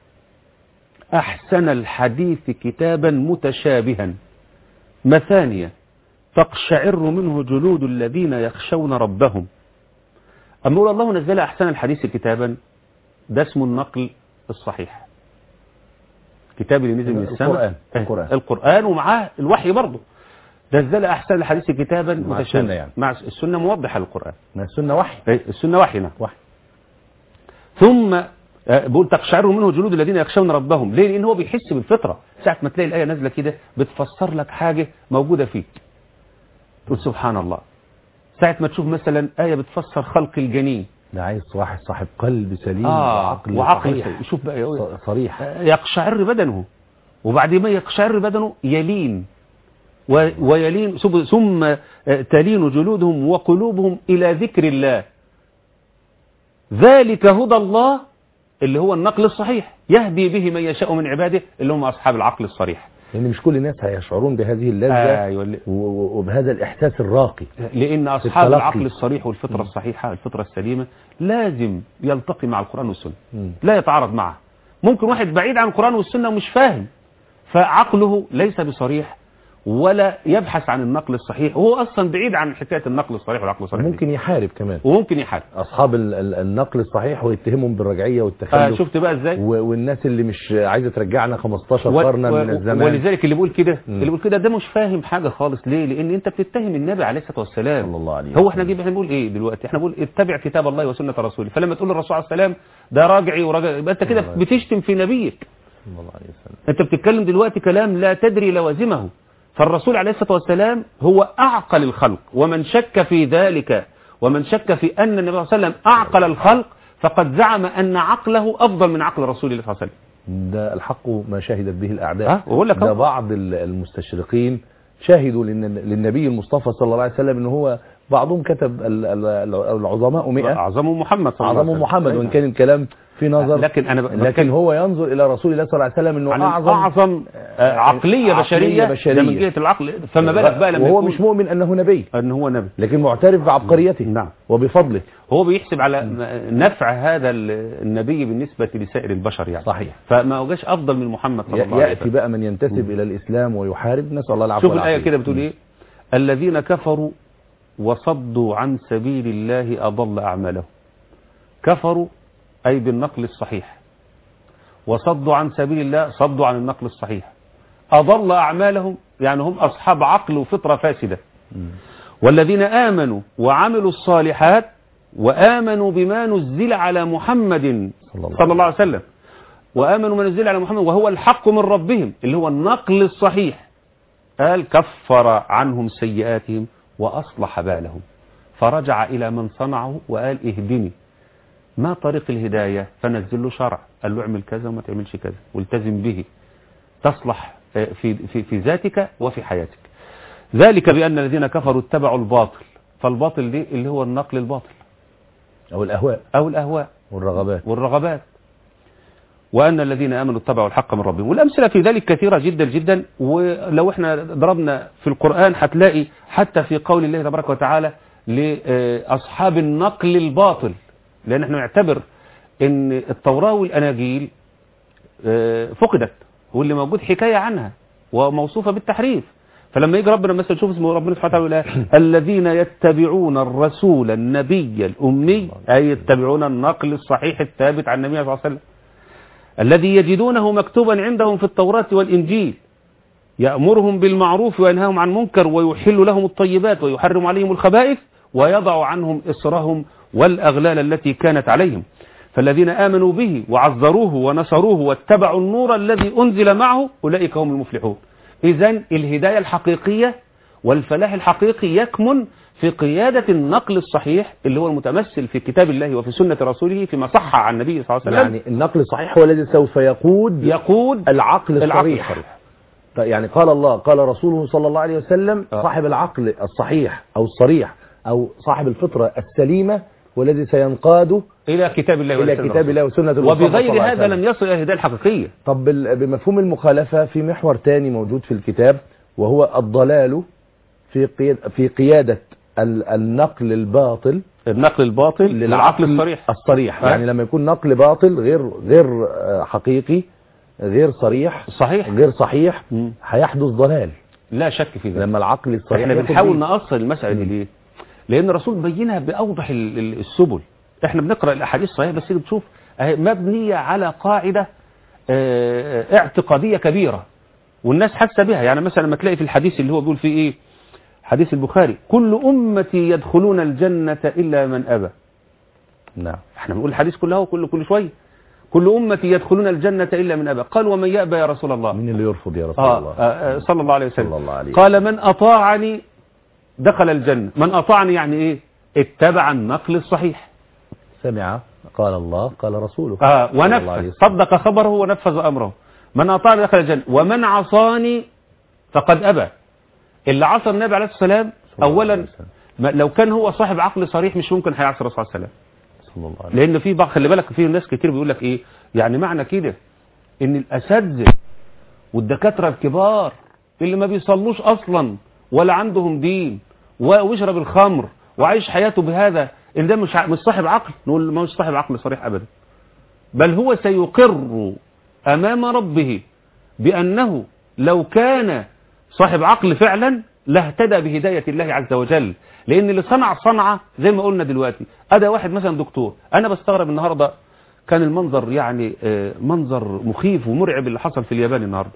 أحسن الحديث كتابا متشابها مثانية تقشعر منه جلود الذين يخشون ربهم أما يقول الله نزل أحسن الحديث كتابا ده اسمه النقل الصحيح كتاب اللي نزل من السماء القرآن. آه، القرآن. القرآن ومعاه الوحي برضه نزل أحسن الحديث كتابا مع متشابها السنة يعني. مع السنة موضحة للقرآن ما السنة وحي إيه، السنة وحينا وحي ثم آه، بيقول تقشعر منه جلود الذين يخشون ربهم ليه لان هو بيحس بالفطره ساعه ما تلاقي الايه نازله كده بتفسر لك حاجه موجوده فيك تقول سبحان الله ساعه ما تشوف مثلا ايه بتفسر خلق الجنين ده عايز واحد صاحب قلب سليم اه وعقل وعقل صحيح. سليم. شوف بقى يقول ص- صريح آه، يقشعر بدنه وبعد ما يقشعر بدنه يلين و- ويلين ثم- ثم آه، تلين جلودهم وقلوبهم إلى ذكر الله ذلك هدى الله اللي هو النقل الصحيح يهدي به من يشاء من عباده اللي هم أصحاب العقل الصريح لان مش كل الناس هيشعرون بهذه اللذة أيوة اللي- و- و- وبهذا الاحساس الراقي لأن أصحاب التلقي. العقل الصريح والفطرة الصحيحة الفطرة السليمة لازم يلتقي مع القرآن والسنة مم. لا يتعارض معه ممكن واحد بعيد عن القرآن والسنة ومش فاهم فعقله ليس بصريح ولا يبحث عن النقل الصحيح وهو أصلا بعيد عن حكاية النقل الصحيح والعقل الصحيح دي. ممكن يحارب كمان وممكن يحارب اصحاب ال- ال- النقل الصحيح ويتهمهم بالرجعيه آه والتخلف شفت بقى ازاي و- والناس اللي مش عايزه ترجعنا 15 و- قرنا و- من الزمان ولذلك اللي بيقول كده مم. اللي بيقول كده ده مش فاهم حاجة خالص ليه لأن أنت بتتهم النبي عليه الصلاة والسلام صلى الله عليه هو احنا جيب احنا بنقول ايه دلوقتي احنا بنقول اتبع كتاب الله وسنة رسوله فلما تقول للرسول عليه السلام ده راجعي وراجع يبقى انت كده الله. بتشتم في نبيك صلى الله عليه وسلم انت بتتكلم دلوقتي كلام لا تدري لوازمه فالرسول عليه الصلاة والسلام هو أعقل الخلق ومن شك في ذلك ومن شك في أن النبي صلى الله عليه وسلم أعقل الخلق فقد زعم أن عقله أفضل من عقل رسول الله صلى الله عليه وسلم ده الحق ما شهدت به الاعداء ها وأقول لك ده أهو. بعض ال- المستشرقين شهدوا للن- للنبي المصطفى صلى الله عليه وسلم ان هو بعضهم كتب ال- ال- العظماء 100 أعظم محمد صلى الله عليه اعظم وسلم محمد وان كان الكلام في نظر لكن أنا ب- لكن بتكلم هو ينظر الى رسول الله صلى الله عليه وسلم انه عن اعظم أعظم آه، عقلية عقلية بشرية بشرية. ده من جهة العقل فما بالك بقى لما وهو يكون مش مؤمن انه نبي أن هو نبي لكن معترف بعبقريته نعم. وبفضله هو بيحسب على م- نفع هذا ال- النبي بالنسبة لسائر البشر يعني صحيح فما وجاش أفضل من محمد صلى الله عليه ياتي وسلم بقى من ينتسب الى الاسلام ويحارب نسال الله العفو شوف الآية والعافية. كده بتقول إيه الذين كفروا وصدوا عن سبيل الله أضل أعمالهم كفروا أي بالنقل الصحيح وصدوا عن سبيل الله صدوا عن النقل الصحيح أضل أعمالهم يعني هم أصحاب عقل وفطرة فاسدة مم. والذين آمنوا وعملوا الصالحات وآمنوا بما نزل على محمد صلى الله صلى الله عليه وسلم وآمنوا ما نزل على محمد وهو الحق من ربهم اللي هو النقل الصحيح قال كفر عنهم سيئاتهم وأصلح بالهم فرجع إلى من صنعه وقال اهدني ما طريق الهداية فنزل له شرع قال له اعمل كذا وما تعملش كذا والتزم به تصلح آه، في, في, في ذاتك وفي حياتك ذلك بأن الذين كفروا اتبعوا الباطل فالباطل دي اللي هو النقل الباطل او الاهواء أو الأهواء والرغبات والرغبات وأن الذين آمنوا اتبعوا الحق من ربهم والأمثلة في ذلك كثيرة جدا جدا ولو احنا ضربنا في القرآن هتلاقي حتى في قول الله تبارك وتعالى لأصحاب النقل الباطل لأن احنا نعتبر ان التوراة والأناجيل آه، فقدت واللي موجود حكاية عنها وموصوفة بالتحريف فلما يجي ربنا مثلا شوف اسمه ربنا سبحانه وتعالى يقول إيه؟ الذين يتبعون الرسول النبي الأمي أي يتبعون النقل الصحيح الثابت عن النبي صلى الله عليه وسلم الذي يجدونه مكتوبا عندهم في التوراة والإنجيل يأمرهم بالمعروف وينهاهم عن منكر ويحل لهم الطيبات ويحرم عليهم الخبائث ويضع عنهم إصرهم والأغلال التي كانت عليهم فالذين آمنوا به وعزروه ونصروه واتبعوا النور الذي أنزل معه أولئك هم المفلحون إذا الهداية الحقيقية والفلاح الحقيقي يكمن في قيادة النقل الصحيح اللي هو المتمثل في كتاب الله وفي سنة رسوله فيما صح عن النبي صلى الله عليه وسلم يعني النقل الصحيح هو الذي سوف يقود يقود العقل العقل الصريح الصريح يعني قال الله قال رسوله صلى الله عليه وسلم آه. صاحب العقل الصحيح أو الصريح أو صاحب الفطرة السليمة هو الذي سينقاد الى كتاب الله الى والسنة كتاب الله وسنه المصطفى صلى وبغير الله عليه هذا وسلم. لم يصل الى الهدايه الحقيقيه طب بال- بمفهوم المخالفة في محور تاني موجود في الكتاب وهو الضلال في قياد في قيادة ال- النقل الباطل النقل الباطل للعقل الصريح الصريح أه. يعني لما يكون نقل باطل غير غير آه، حقيقي غير صريح صحيح غير صحيح مم. هيحدث ضلال لا شك في ذلك لما العقل الصريح احنا ياخد بنحاول بيه. نأصل المسألة دي ليه لأن الرسول بينها بأوضح ال- ال- السبل احنا بنقرأ الأحاديث الصحيحة بس تيجي بتشوف أهي مبنية على قاعدة اه، اعتقادية كبيرة والناس حاسة بها يعني مثلا لما تلاقي في الحديث اللي هو بيقول فيه ايه حديث البخاري كل أمتي يدخلون الجنة إلا من أبى نعم احنا بنقول الحديث كله كل كل شوية كل أمتي يدخلون الجنة إلا من أبى قال ومن يأبى يا رسول الله مين اللي يرفض يا رسول آه الله آه آه، صلى الله عليه وسلم صلى الله عليه قال من أطاعني دخل الجنة من أطاعني يعني إيه اتبع النقل الصحيح سمع قال الله قال رسوله آه صلى الله عليه ونفذ وسلم. صدق خبره ونفذ أمره من أطاعني دخل الجنة ومن عصاني فقد أبى اللي عصى النبي عليه الصلاة والسلام صلى الله عليه أولا وسلم. ما- لو كان هو صاحب عقل صريح مش ممكن هيعصي الرسول صلى الله عليه وسلم صلى الله عليه لأن في بعض خلي بالك في ناس كتير بيقول لك إيه يعني معنى كده إن الأساتذة والدكاترة الكبار اللي ما بيصلوش أصلا ولا عندهم دين و- ويشرب الخمر وعايش حياته بهذا إن ده مش ع- مش صاحب عقل نقول ما مش صاحب عقل صريح أبدا بل هو سيقر أمام ربه بأنه لو كان صاحب عقل فعلا لاهتدى بهداية الله عز وجل لأن اللي صنع صنعة زي ما قلنا دلوقتي أدا واحد مثلا دكتور أنا بستغرب النهاردة كان المنظر يعني آه، منظر مخيف ومرعب اللي حصل في اليابان النهاردة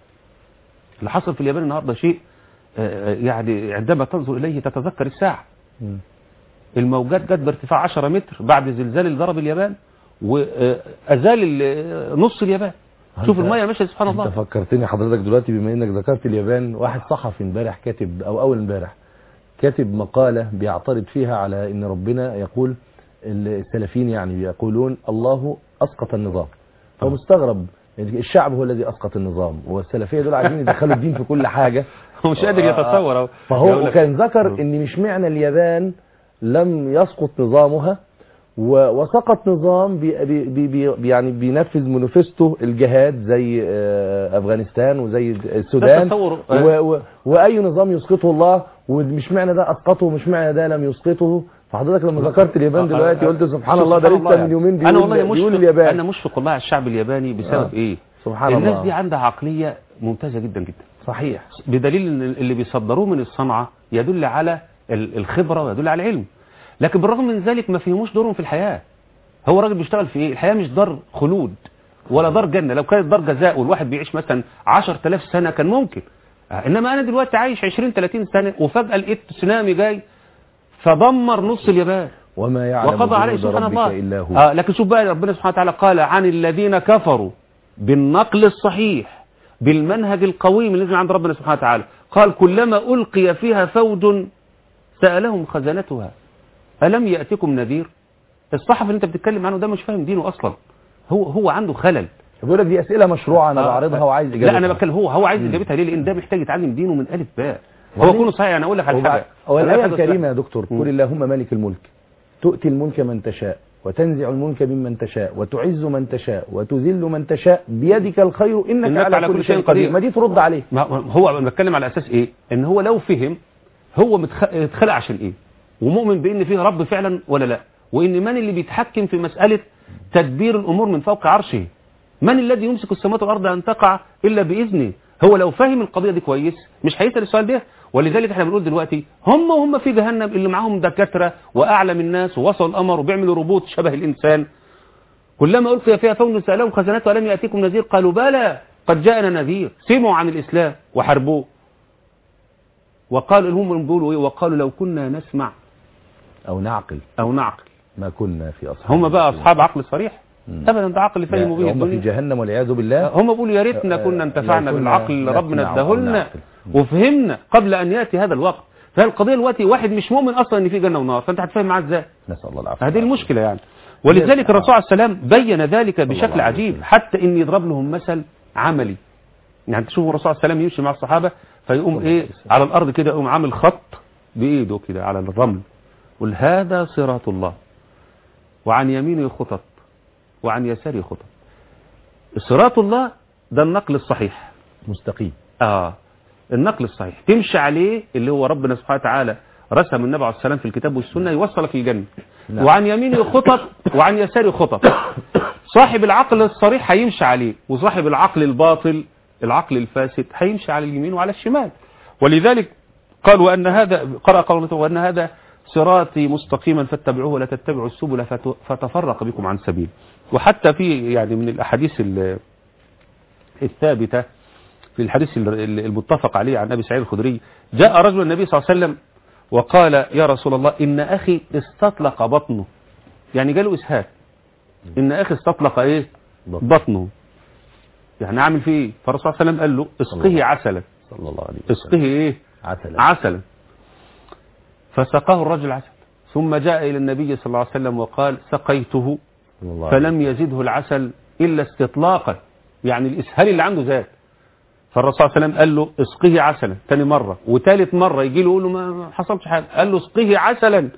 اللي حصل في اليابان النهاردة شيء آه، يعني عندما تنظر إليه تتذكر الساعة مم. الموجات جت بارتفاع 10 متر بعد زلزال اللي ضرب اليابان وأزال ال- نص اليابان شوف أنت- المية ماشية سبحان انت الله فكرتني حضرتك دلوقتي بما انك ذكرت اليابان واحد صحفي امبارح كاتب او اول امبارح كاتب مقالة بيعترض فيها على ان ربنا يقول السلفيين يعني يقولون الله اسقط النظام هو مستغرب الشعب هو الذي اسقط النظام والسلفيه دول عايزين يدخلوا الدين في كل حاجه هو مش قادر يتصور أهو. يقول فهو لك- كان ذكر ان مش معنى اليابان لم يسقط نظامها و- وسقط نظام بي بي بي بي يعني بينفذ مانيفستو الجهاد زي آه، افغانستان وزي السودان تصور. و و واي نظام يسقطه الله ومش معنى ده اسقطه ومش معنى ده لم يسقطه فحضرتك لما ذكرت اليابان دلوقتي قلت سبحان الله ده لسه من يومين انا بيقول والله مشفق بيقول اليابان انا مشفق والله على الشعب الياباني بسبب آه. ايه سبحان الناس الله دي عندها عقليه ممتازه جدا جدا صحيح بدليل ان اللي بيصدروه من الصنعه يدل على ال- الخبره ويدل على العلم لكن بالرغم من ذلك ما فيهموش دورهم في الحياه هو راجل بيشتغل في ايه الحياه مش دار خلود ولا دار جنه لو كانت دار جزاء والواحد بيعيش مثلا 10000 سنه كان ممكن آه، انما انا دلوقتي عايش 20 30 سنه وفجاه لقيت تسونامي جاي فدمر نص اليابان وما يعلم وقضى عليه جنود سبحان ربك الله الا هو آه لكن شوف بقى ربنا سبحانه وتعالى قال عن الذين كفروا بالنقل الصحيح بالمنهج القويم اللي نزل عند ربنا سبحانه وتعالى قال كلما ألقي فيها فوج سألهم خزنتها ألم يأتكم نذير الصحفي اللي انت بتتكلم عنه ده مش فاهم دينه أصلا هو هو عنده خلل بيقول لك دي اسئله مشروعه انا آه، بعرضها وعايز اجابتها لا انا بتكلم هو هو عايز اجابتها ليه لان ده محتاج يتعلم دينه من الف باء هو وبعدين- كونه صحيح انا اقول لك على هو حاجه هو أنا الآية حاجة الكريمة يا دكتور مم. قل اللهم مالك الملك تؤتي الملك من تشاء وتنزع الملك ممن تشاء وتعز من تشاء وتذل من تشاء بيدك الخير إنك, على, كل شيء قدير ما دي ترد عليه ما هو انا بتكلم على اساس ايه ان هو لو فهم هو متخ- اتخلق عشان ايه ومؤمن بان فيه رب فعلا ولا لا وان من اللي بيتحكم في مسألة تدبير الامور من فوق عرشه من الذي يمسك السماوات والارض ان تقع الا باذنه هو لو فهم القضية دي كويس مش هيسأل السؤال ده ولذلك احنا بنقول دلوقتي هم وهم في جهنم اللي معاهم دكاترة واعلم الناس ووصلوا الامر وبيعملوا روبوت شبه الانسان كلما ألقي فيها فوج سألهم خزنته ألم يأتيكم نذير قالوا بلى قد جاءنا نذير سمعوا عن الإسلام وحاربوه وقالوا هم بيقولوا إيه وقالوا لو كنا نسمع أو نعقل أو نعقل ما كنا في أصحاب هم بقى الجحيم. أصحاب عقل صريح مم. أبدا ده عقل فهموا به لا، هم في الدنيا جهنم والعياذ بالله هم بيقولوا يا ريتنا كنا لو انتفعنا كنا بالعقل اللي ربنا نسمع أو اداهولنا نعقل. وفهمنا قبل أن يأتي هذا الوقت فالقضية دلوقتي واحد مش مؤمن أصلا إن في جنة ونار فأنت هتفهم معاه إزاي نسأل الله العافية هذه المشكلة يعني ولذلك الرسول عليه السلام بين ذلك بشكل عليه عجيب وسلم. حتى ان يضرب لهم مثل عملي يعني تشوفوا الرسول عليه السلام يمشي مع الصحابة فيقوم الله ايه عليه وسلم. على الارض كده يقوم عامل خط بايده كده على الرمل يقول هذا صراط الله وعن يمينه خطط وعن يساره خطط صراط الله ده النقل الصحيح مستقيم اه النقل الصحيح تمشي عليه اللي هو ربنا سبحانه وتعالى رسم النبي عليه السلام في الكتاب والسنة يوصلك الجنة نعم. وعن يمينه خطط وعن يساره خطط صاحب العقل الصريح هيمشي عليه وصاحب العقل الباطل العقل الفاسد هيمشي على اليمين وعلى الشمال ولذلك قال وأن هذا قرأ قوله وأن هذا صراطي مستقيما فاتبعوه ولا تتبعوا السبل فت- فتفرق بكم عن سبيل وحتى في يعني من الأحاديث ال- الثابتة في الحديث ال- ال- المتفق عليه عن أبي سعيد الخدري جاء رجل النبي صلى الله عليه وسلم وقال يا رسول الله إن أخي استطلق بطنه يعني جاله إسهال إن أخي استطلق إيه بطن. بطنه يعني عامل فيه إيه فالرسول صلى الله عليه وسلم قال له اسقه عسلا صلى الله عليه اسقه إيه عسلا عسلا فسقاه الرجل عسل ثم جاء إلى النبي صلى الله عليه وسلم وقال سقيته صلى الله عليه فلم يزده العسل إلا استطلاقا يعني الإسهال اللي عنده زاد فالرسول صلى الله عليه وسلم قال له اسقه عسلا تاني مرة وثالث مرة يجي له يقول له ما ما حصلش حاجة قال له اسقه عسلا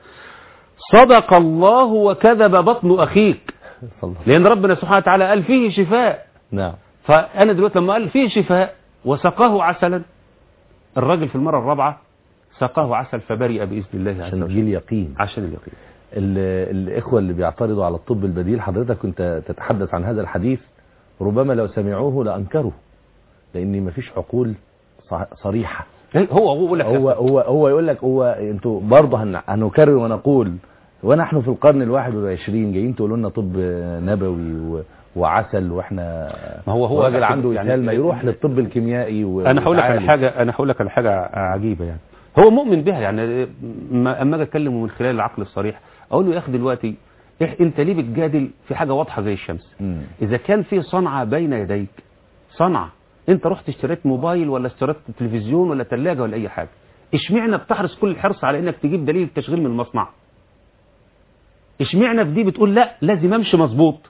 صدق الله وكذب بطن أخيك صلى الله لأن ربنا سبحانه وتعالى قال فيه شفاء نعم فأنا دلوقتي لما قال فيه شفاء وسقاه عسلا الراجل في المرة الرابعة سقاه عسل فبرئ بإذن الله عز عشان وجل يجي اليقين عشان اليقين ال- الإخوة اللي بيعترضوا على الطب البديل حضرتك كنت تتحدث عن هذا الحديث ربما لو سمعوه لأنكروه لأن مفيش عقول صح- صريحة إيه هو هو بيقول لك هو هو هو يقول لك هو انتوا برضه هن- هنكرر ونقول ونحن في القرن الواحد والعشرين جايين تقولوا لنا طب نبوي و- وعسل واحنا ما هو- هو راجل يعني- عنده اسهال ما يروح للطب الكيميائي و- انا هقول لك على ويتعالج. حاجه انا هقول لك على حاجه عجيبه يعني هو مؤمن بها يعني ما- اما اجي اتكلمه من خلال العقل الصريح اقول له يا اخي دلوقتي إح انت ليه بتجادل في حاجه واضحه زي الشمس مم. اذا كان في صنعه بين يديك صنعه انت رحت اشتريت موبايل ولا اشتريت تلفزيون ولا ثلاجه ولا اي حاجه اشمعنى بتحرص كل الحرص على انك تجيب دليل التشغيل من المصنع اشمعنى في دي بتقول لا لازم امشي مظبوط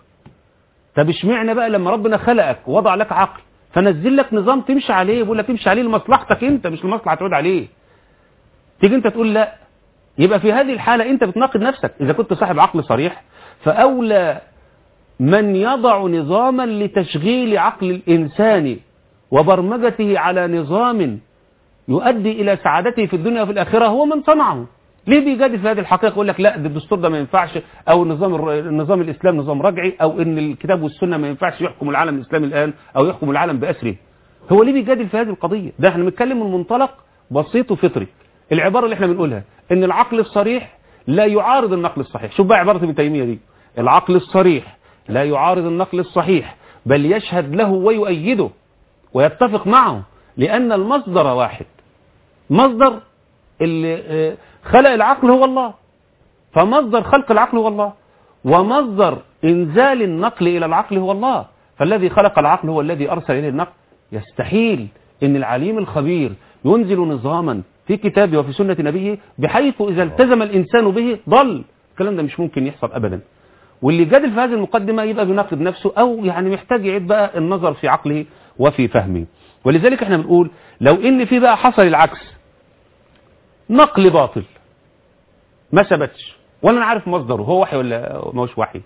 طب اشمعنى بقى لما ربنا خلقك ووضع لك عقل فنزل لك نظام تمشي عليه بيقول لك امشي عليه لمصلحتك انت مش لمصلحه تعود عليه تيجي انت تقول لا يبقى في هذه الحاله انت بتناقض نفسك اذا كنت صاحب عقل صريح فاولى من يضع نظاما لتشغيل عقل الانسان وبرمجته على نظام يؤدي الى سعادته في الدنيا وفي الاخره هو من صنعه ليه بيجادل في هذه الحقيقه يقول لك لا ده الدستور ده ما ينفعش او النظام الر- النظام الاسلام نظام رجعي او ان الكتاب والسنه ما ينفعش يحكم العالم الاسلامي الان او يحكم العالم باسره هو ليه بيجادل في هذه القضيه ده احنا بنتكلم من منطلق بسيط وفطري العباره اللي احنا بنقولها ان العقل الصريح لا يعارض النقل الصحيح شوف بقى عباره ابن تيميه دي العقل الصريح لا يعارض النقل الصحيح بل يشهد له ويؤيده ويتفق معه لان المصدر واحد مصدر اللي آه، خلق العقل هو الله فمصدر خلق العقل هو الله ومصدر إنزال النقل إلى العقل هو الله فالذي خلق العقل هو الذي أرسل إليه النقل يستحيل أن العليم الخبير ينزل نظاما في كتابه وفي سنة نبيه بحيث إذا التزم الإنسان به ضل الكلام ده مش ممكن يحصل أبدا واللي جادل في هذه المقدمة يبقى بيناقض نفسه أو يعني محتاج يعيد بقى النظر في عقله وفي فهمه ولذلك احنا بنقول لو ان في بقى حصل العكس نقل باطل ما ثبتش ولا انا عارف مصدره هو وحي ولا ما هوش وحي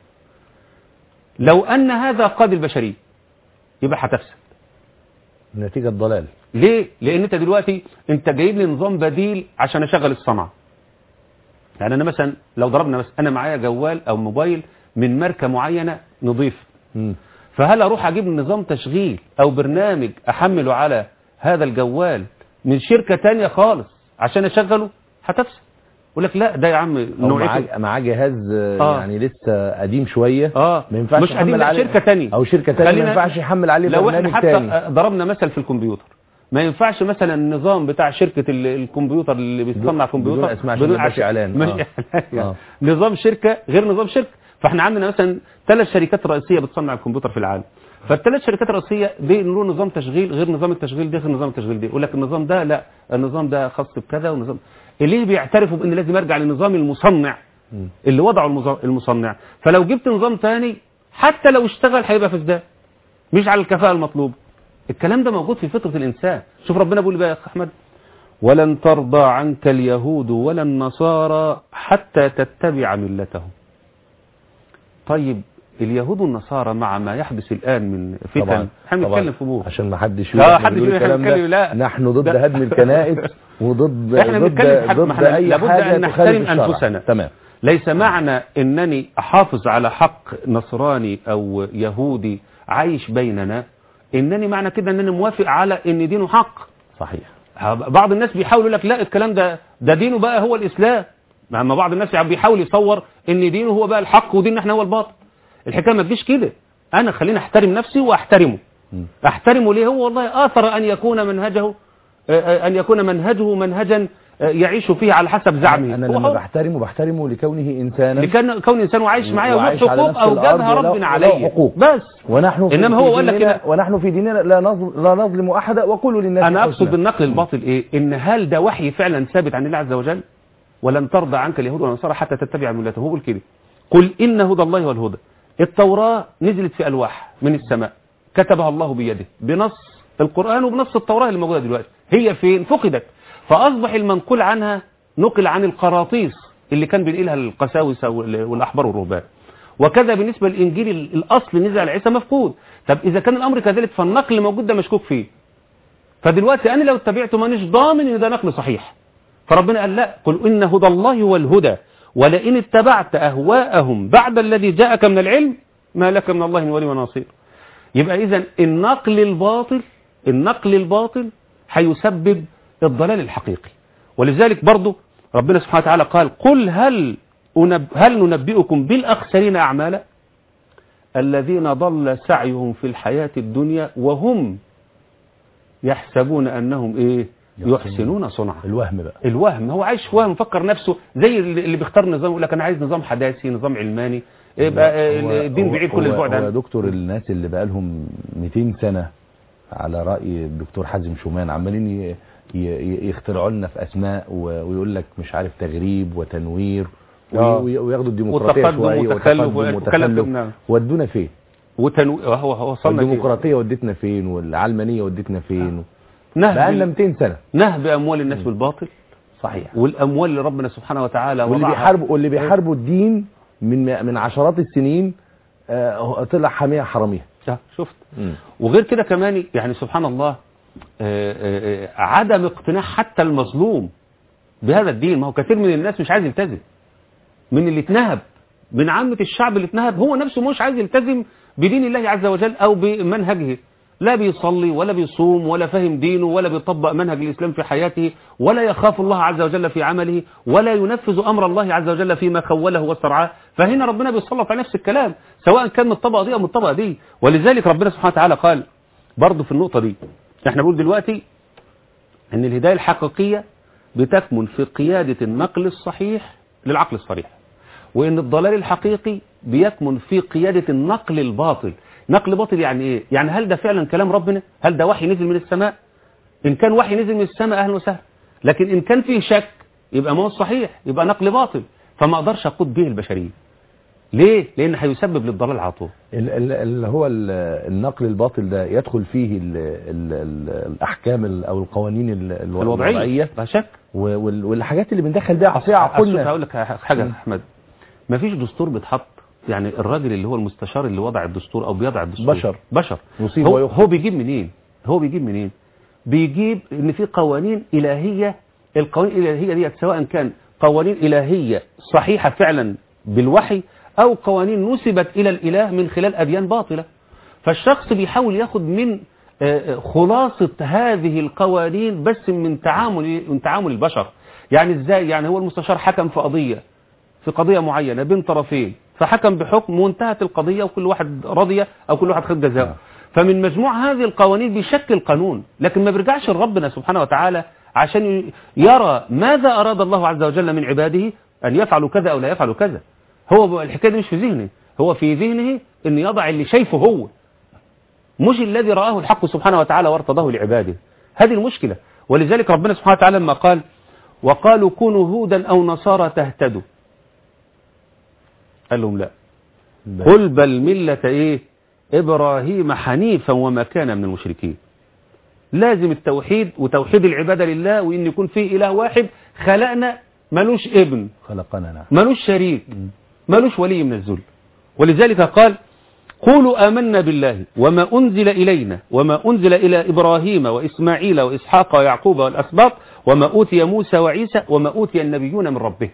لو ان هذا قاد البشريه يبقى هتفسد نتيجة ضلال ليه لان انت دلوقتي انت جايب لي نظام بديل عشان اشغل الصنعه يعني انا مثلا لو ضربنا مثلا انا معايا جوال او موبايل من ماركه معينه نضيف مم. فهل اروح اجيب نظام تشغيل او برنامج احمله على هذا الجوال من شركه تانية خالص عشان اشغله هتفسد يقول لك لا ده يا عم أو نوعيته معاه معاه جهاز آه، آه. يعني لسه قديم شوية اه ما ينفعش مش قديم يحمل لا عليه شركه تانية أو شركة تانية ما خلينا- ينفعش يحمل عليه لو برنامج احنا حتى تاني آه، ضربنا مثل في الكمبيوتر ما ينفعش مثلا النظام بتاع شركة ال- الكمبيوتر اللي بيصنع كمبيوتر بدون أسماء عشان ما يبقاش عشان- إعلان. مش آه. إعلان. آه. نظام شركة غير نظام شركة فاحنا عندنا مثلا ثلاث شركات رئيسية بتصنع الكمبيوتر في العالم فالثلاث شركات الرئيسية دي له نظام تشغيل غير نظام التشغيل ده غير نظام التشغيل ده يقول لك النظام ده لا النظام ده خاص بكذا ونظام ليه بيعترفوا بان لازم ارجع لنظام المصنع مم. اللي وضعه المز- المصنع فلو جبت نظام تاني حتى لو اشتغل هيبقى فسدان مش على الكفاءة المطلوبة الكلام ده موجود في فطرة الإنسان شوف ربنا بيقول بقى يا أخ أحمد ولن ترضى عنك اليهود ولا النصارى حتى تتبع ملتهم طيب اليهود والنصارى مع ما يحدث الآن من فتن طبعا احنا طبعاً. بنتكلم في أمور عشان ما حدش لا، يقول حدش بنقول يقول إحنا الكلام ده. بنتكلم- لا. نحن ضد ده- هدم الكنائس وضد احنا ضد بنتكلم في حاجة ضد محمد. اي لابد حاجه أن تخالف نحترم الشرع. أنفسنا. تمام ليس معنى انني احافظ على حق نصراني او يهودي عايش بيننا انني معنى كده انني موافق على ان دينه حق صحيح بعض الناس بيحاولوا يقول لك لا الكلام ده ده دينه بقى هو الاسلام اما بعض الناس بيحاول يصور ان دينه هو بقى الحق وديننا احنا هو الباطل الحكايه ما تجيش كده انا خليني احترم نفسي واحترمه مم. احترمه ليه هو والله اثر ان يكون منهجه آه، آه، ان يكون منهجه منهجا آه، يعيش فيه على حسب زعمه انا هو لما حر. بحترمه بحترمه لكونه انسانا لكان كون انسان وعايش معايا وله وعايش على حقوق نفس اوجبها الأرض وله- ربنا وله عليا حقوق. بس ونحن في إنما في هو قال لك ديننا كده. ونحن في ديننا لا نظلم لا نظلم احدا وقولوا للناس انا حسنا. اقصد بالنقل الباطل ايه ان هل ده وحي فعلا ثابت عن الله عز وجل ولن ترضى عنك اليهود والنصارى حتى تتبع ملتهم هو بيقول كده قل ان هدى الله هو الهدى التوراة نزلت في الواح من السماء كتبها الله بيده بنص القرآن وبنص التوراة اللي موجودة دلوقتي هي فين فقدت فاصبح المنقول عنها نقل عن القراطيس اللي كان بينقلها القساوسة وال- والاحبار والرهبان وكذا بالنسبة للإنجيل ال- الأصل نزل على عيسى مفقود طب إذا كان الأمر كذلك فالنقل اللي موجود ده مشكوك فيه فدلوقتي أنا لو اتبعته مانيش ضامن إن ده نقل صحيح فربنا قال لا قل إن هدى الله هو الهدى ولئن اتبعت أهواءهم بعد الذي جاءك من العلم ما لك من الله من ولي وناصير يبقى إذا النقل الباطل النقل الباطل هيسبب الضلال الحقيقي ولذلك برضه ربنا سبحانه وتعالى قال قل هل أنب هل ننبئكم بالأخسرين أعمالا الذين ضل سعيهم في الحياة الدنيا وهم يحسبون أنهم إيه يحسنون. يحسنون صنعا الوهم بقى الوهم هو عايش في وهم مفكر نفسه زي اللي اللي بيختار نظام يقول لك انا عايز نظام حداثي نظام علماني يبقى هو- آه، الدين هو- بعيد كل هو- البعد هو عنه يا دكتور الناس اللي بقى لهم 200 سنة على رأي الدكتور حازم شومان عمالين ي- ي- يخترعوا لنا في أسماء و- ويقول لك مش عارف تغريب وتنوير وي- آه. وي- وياخدوا الديمقراطية وتقدم شوية وتخلف وتقدم وكلام وتخلف نعم. ودونا فين وتنو... هو هو وصلنا فيه. الديمقراطية ودتنا فين والعلمانية ودتنا فين نهب بقى لنا 200 سنة نهب اموال الناس بالباطل صحيح والاموال اللي ربنا سبحانه وتعالى واللي وضعها- بيحاربوا واللي بيحاربوا الدين من من عشرات السنين آه، طلع حامية حرامية آه، شفت وغير كده كمان يعني سبحان الله آه، آه، آه، عدم اقتناع حتى المظلوم بهذا الدين ما هو كثير من الناس مش عايز يلتزم من اللي اتنهب من عامة الشعب اللي اتنهب هو نفسه مش عايز يلتزم بدين الله عز وجل أو بمنهجه لا بيصلي ولا بيصوم ولا فهم دينه ولا بيطبق منهج الإسلام في حياته ولا يخاف الله عز وجل في عمله ولا ينفذ أمر الله عز وجل فيما خوله واسترعاه فهنا ربنا بيسلط على نفس الكلام سواء كان من الطبقة دي أو من الطبقة دي ولذلك ربنا سبحانه وتعالى قال برضه في النقطة دي احنا بنقول دلوقتي ان الهداية الحقيقية بتكمن في قيادة النقل الصحيح للعقل الصريح وان الضلال الحقيقي بيكمن في قيادة النقل الباطل نقل باطل يعني ايه يعني هل ده فعلا كلام ربنا هل ده وحي نزل من السماء ان كان وحي نزل من السماء اهلا وسهلا لكن ان كان فيه شك يبقى ما هو صحيح يبقى نقل باطل فما اقدرش اقود به البشرية ليه لان هيسبب للضلال على طول ال- ال- اللي هو ال- النقل الباطل ده يدخل فيه ال ال ال الأحكام ال- أو القوانين ال- ال- الوضعية لا شك و- وال- والحاجات اللي بندخل بيها عصية أصل عقولنا هقول لك حاجة يا أحمد مفيش دستور بيتحط يعني الراجل اللي هو المستشار اللي وضع الدستور أو بيضع الدستور بشر. بشر يصيب هو, ويخطئ. هو بيجيب منين هو بيجيب منين بيجيب ان في قوانين إلهية القوانين الإلهية دي سواء كان قوانين إلهية صحيحة فعلا بالوحي أو قوانين نسبت إلى الإله من خلال أديان باطلة فالشخص بيحاول ياخد من آه، خلاصة هذه القوانين بس من تعامل من تعامل البشر يعني ازاي يعني هو المستشار حكم في قضية في قضية معينة بين طرفين فحكم بحكم وانتهت القضية وكل واحد رضي أو كل واحد خد جزاءه فمن مجموع هذه القوانين بيشكل قانون لكن ما بيرجعش لربنا سبحانه وتعالى عشان ي- يرى ماذا أراد الله عز وجل من عباده أن يفعلوا كذا أو لا يفعلوا كذا هو الحكاية دي مش في ذهنه هو في ذهنه أن يضع اللي شايفه هو مش الذي رآه الحق سبحانه وتعالى وارتضاه لعباده هذه المشكلة ولذلك ربنا سبحانه وتعالى لما قال وقالوا كونوا هودا أو نصارى تهتدوا قال لهم لا قل بل ملة إيه إبراهيم حنيفا وما كان من المشركين لازم التوحيد وتوحيد العبادة لله وإن يكون فيه إله واحد خلقنا ملوش ابن خلقنا نعم ملوش شريك ملوش ولي من الذل ولذلك قال قولوا آمنا بالله وما أنزل إلينا وما أنزل إلى إبراهيم وإسماعيل وإسحاق ويعقوب والأسباط وما أوتي موسى وعيسى وما أوتي النبيون من ربهم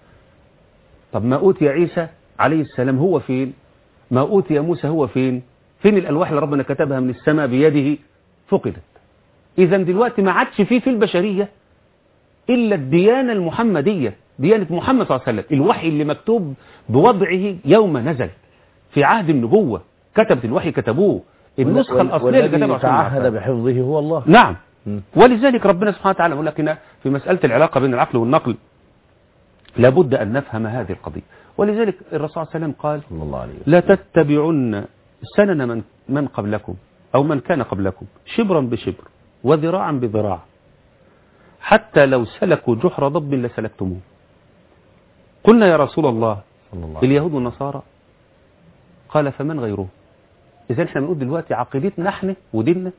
طب ما أوتي عيسى عليه السلام هو فين ما أوتي موسى هو فين فين الألواح اللي ربنا كتبها من السماء بيده فقدت إذا دلوقتي ما عادش فيه في البشرية إلا الديانة المحمدية ديانة محمد صلى الله عليه وسلم الوحي اللي مكتوب بوضعه يوم نزل في عهد النبوة كتبت الوحي كتبوه النسخة وال- الأصلية اللي والذي كتبها عثمان بن تعهد عفان. بحفظه هو الله نعم مم. ولذلك ربنا سبحانه وتعالى يقول لك هنا في مسألة العلاقة بين العقل والنقل لابد أن نفهم هذه القضية ولذلك الرسول صلى الله عليه وسلم قال صلى الله عليه وسلم لا تتبعن سنن من من قبلكم أو من كان قبلكم شبرا بشبر وذراعا بذراع حتى لو سلكوا جحر ضب لسلكتموه قلنا يا رسول الله صلى الله عليه اليهود والنصارى قال فمن غيره إذا احنا بنقول دلوقتي عقيدتنا احنا وديننا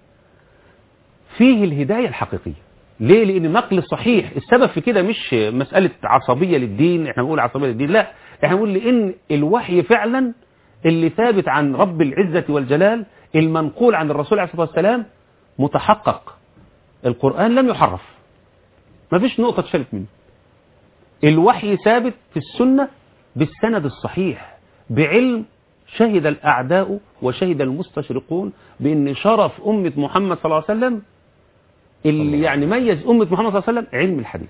فيه الهداية الحقيقية ليه لأن النقل الصحيح السبب في كده مش مسألة عصبية للدين احنا بنقول عصبية للدين لا احنا بنقول لأن الوحي فعلا اللي ثابت عن رب العزة والجلال المنقول عن الرسول عليه الصلاة والسلام متحقق القرآن لم يحرف ما فيش نقطة اتشالت منه الوحي ثابت في السنة بالسند الصحيح بعلم شهد الأعداء وشهد المستشرقون بأن شرف أمة محمد صلى الله عليه وسلم اللي يعني ميز أمة محمد صلى الله عليه وسلم علم الحديث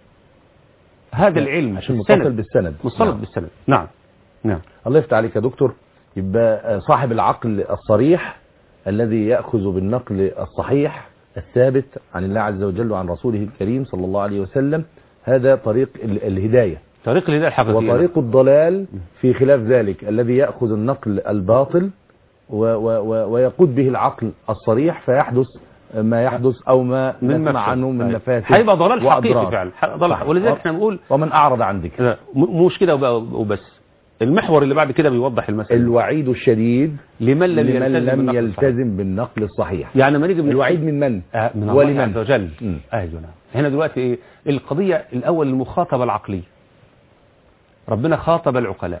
هذا العلم عشان السند. متصل بالسند متصل نعم. بالسند نعم نعم الله يفتح عليك يا دكتور يبقى صاحب العقل الصريح الذي يأخذ بالنقل الصحيح الثابت عن الله عز وجل وعن رسوله الكريم صلى الله عليه وسلم هذا طريق ال- الهداية طريق الهداية الحقيقية وطريق الضلال في خلاف ذلك الذي يأخذ النقل الباطل و و و ويقود به العقل الصريح فيحدث ما يحدث أو ما من نسمع مفسد. عنه من أيوة. مفاسد هيبقى ضلال حقيقي وأضرار. فعلا ح- ضلال صح. حقيقي. ولذلك احنا بنقول ومن أعرض عن ذكر لا م- مش كده وب- وبس المحور اللي بعد كده بيوضح المسألة الوعيد الشديد لمن لم لمن يلتزم لم بالنقل الصحيح. يلتزم بالنقل الصحيح يعني لما نيجي بنحكي- الوعيد من من آه، من الله ولمن عز وجل مم. ايوه نعم هنا دلوقتي ايه القضيه الاول المخاطبه العقليه ربنا خاطب العقلاء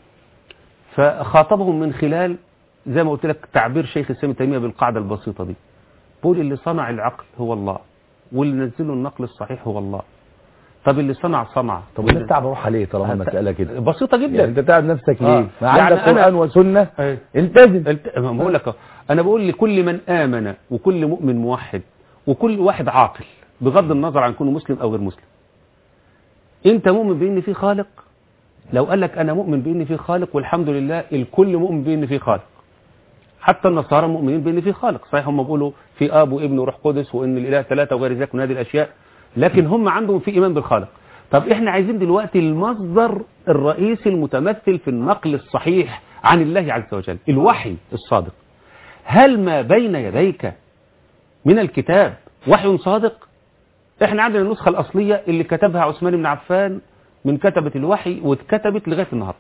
فخاطبهم من خلال زي ما قلت لك تعبير شيخ الاسلام ابن تيميه بالقاعده البسيطه دي بيقول اللي صنع العقل هو الله واللي نزله النقل الصحيح هو الله طب اللي صنع صنع طب والناس تعب روحها ليه طالما المسألة كده بسيطه جدا يعني انت تعب نفسك آه. ليه ما يعني عندك أنا- قرآن وسنة أيوة. التزم الت- ما بقول لك أهو. انا بقول لكل من امن وكل مؤمن موحد وكل واحد عاقل بغض النظر عن كونه مسلم او غير مسلم انت مؤمن بان في خالق لو قال لك انا مؤمن بان في خالق والحمد لله الكل مؤمن بان في خالق حتى النصارى مؤمنين بان في خالق صحيح هم بيقولوا في اب وابن وروح قدس وان الاله ثلاثه وغير ذلك من هذه الاشياء لكن هم عندهم في ايمان بالخالق طب احنا عايزين دلوقتي المصدر الرئيسي المتمثل في النقل الصحيح عن الله عز وجل الوحي الصادق هل ما بين يديك من الكتاب وحي صادق احنا عندنا النسخة الأصلية اللي كتبها عثمان بن عفان من كتبة الوحي واتكتبت لغاية النهاردة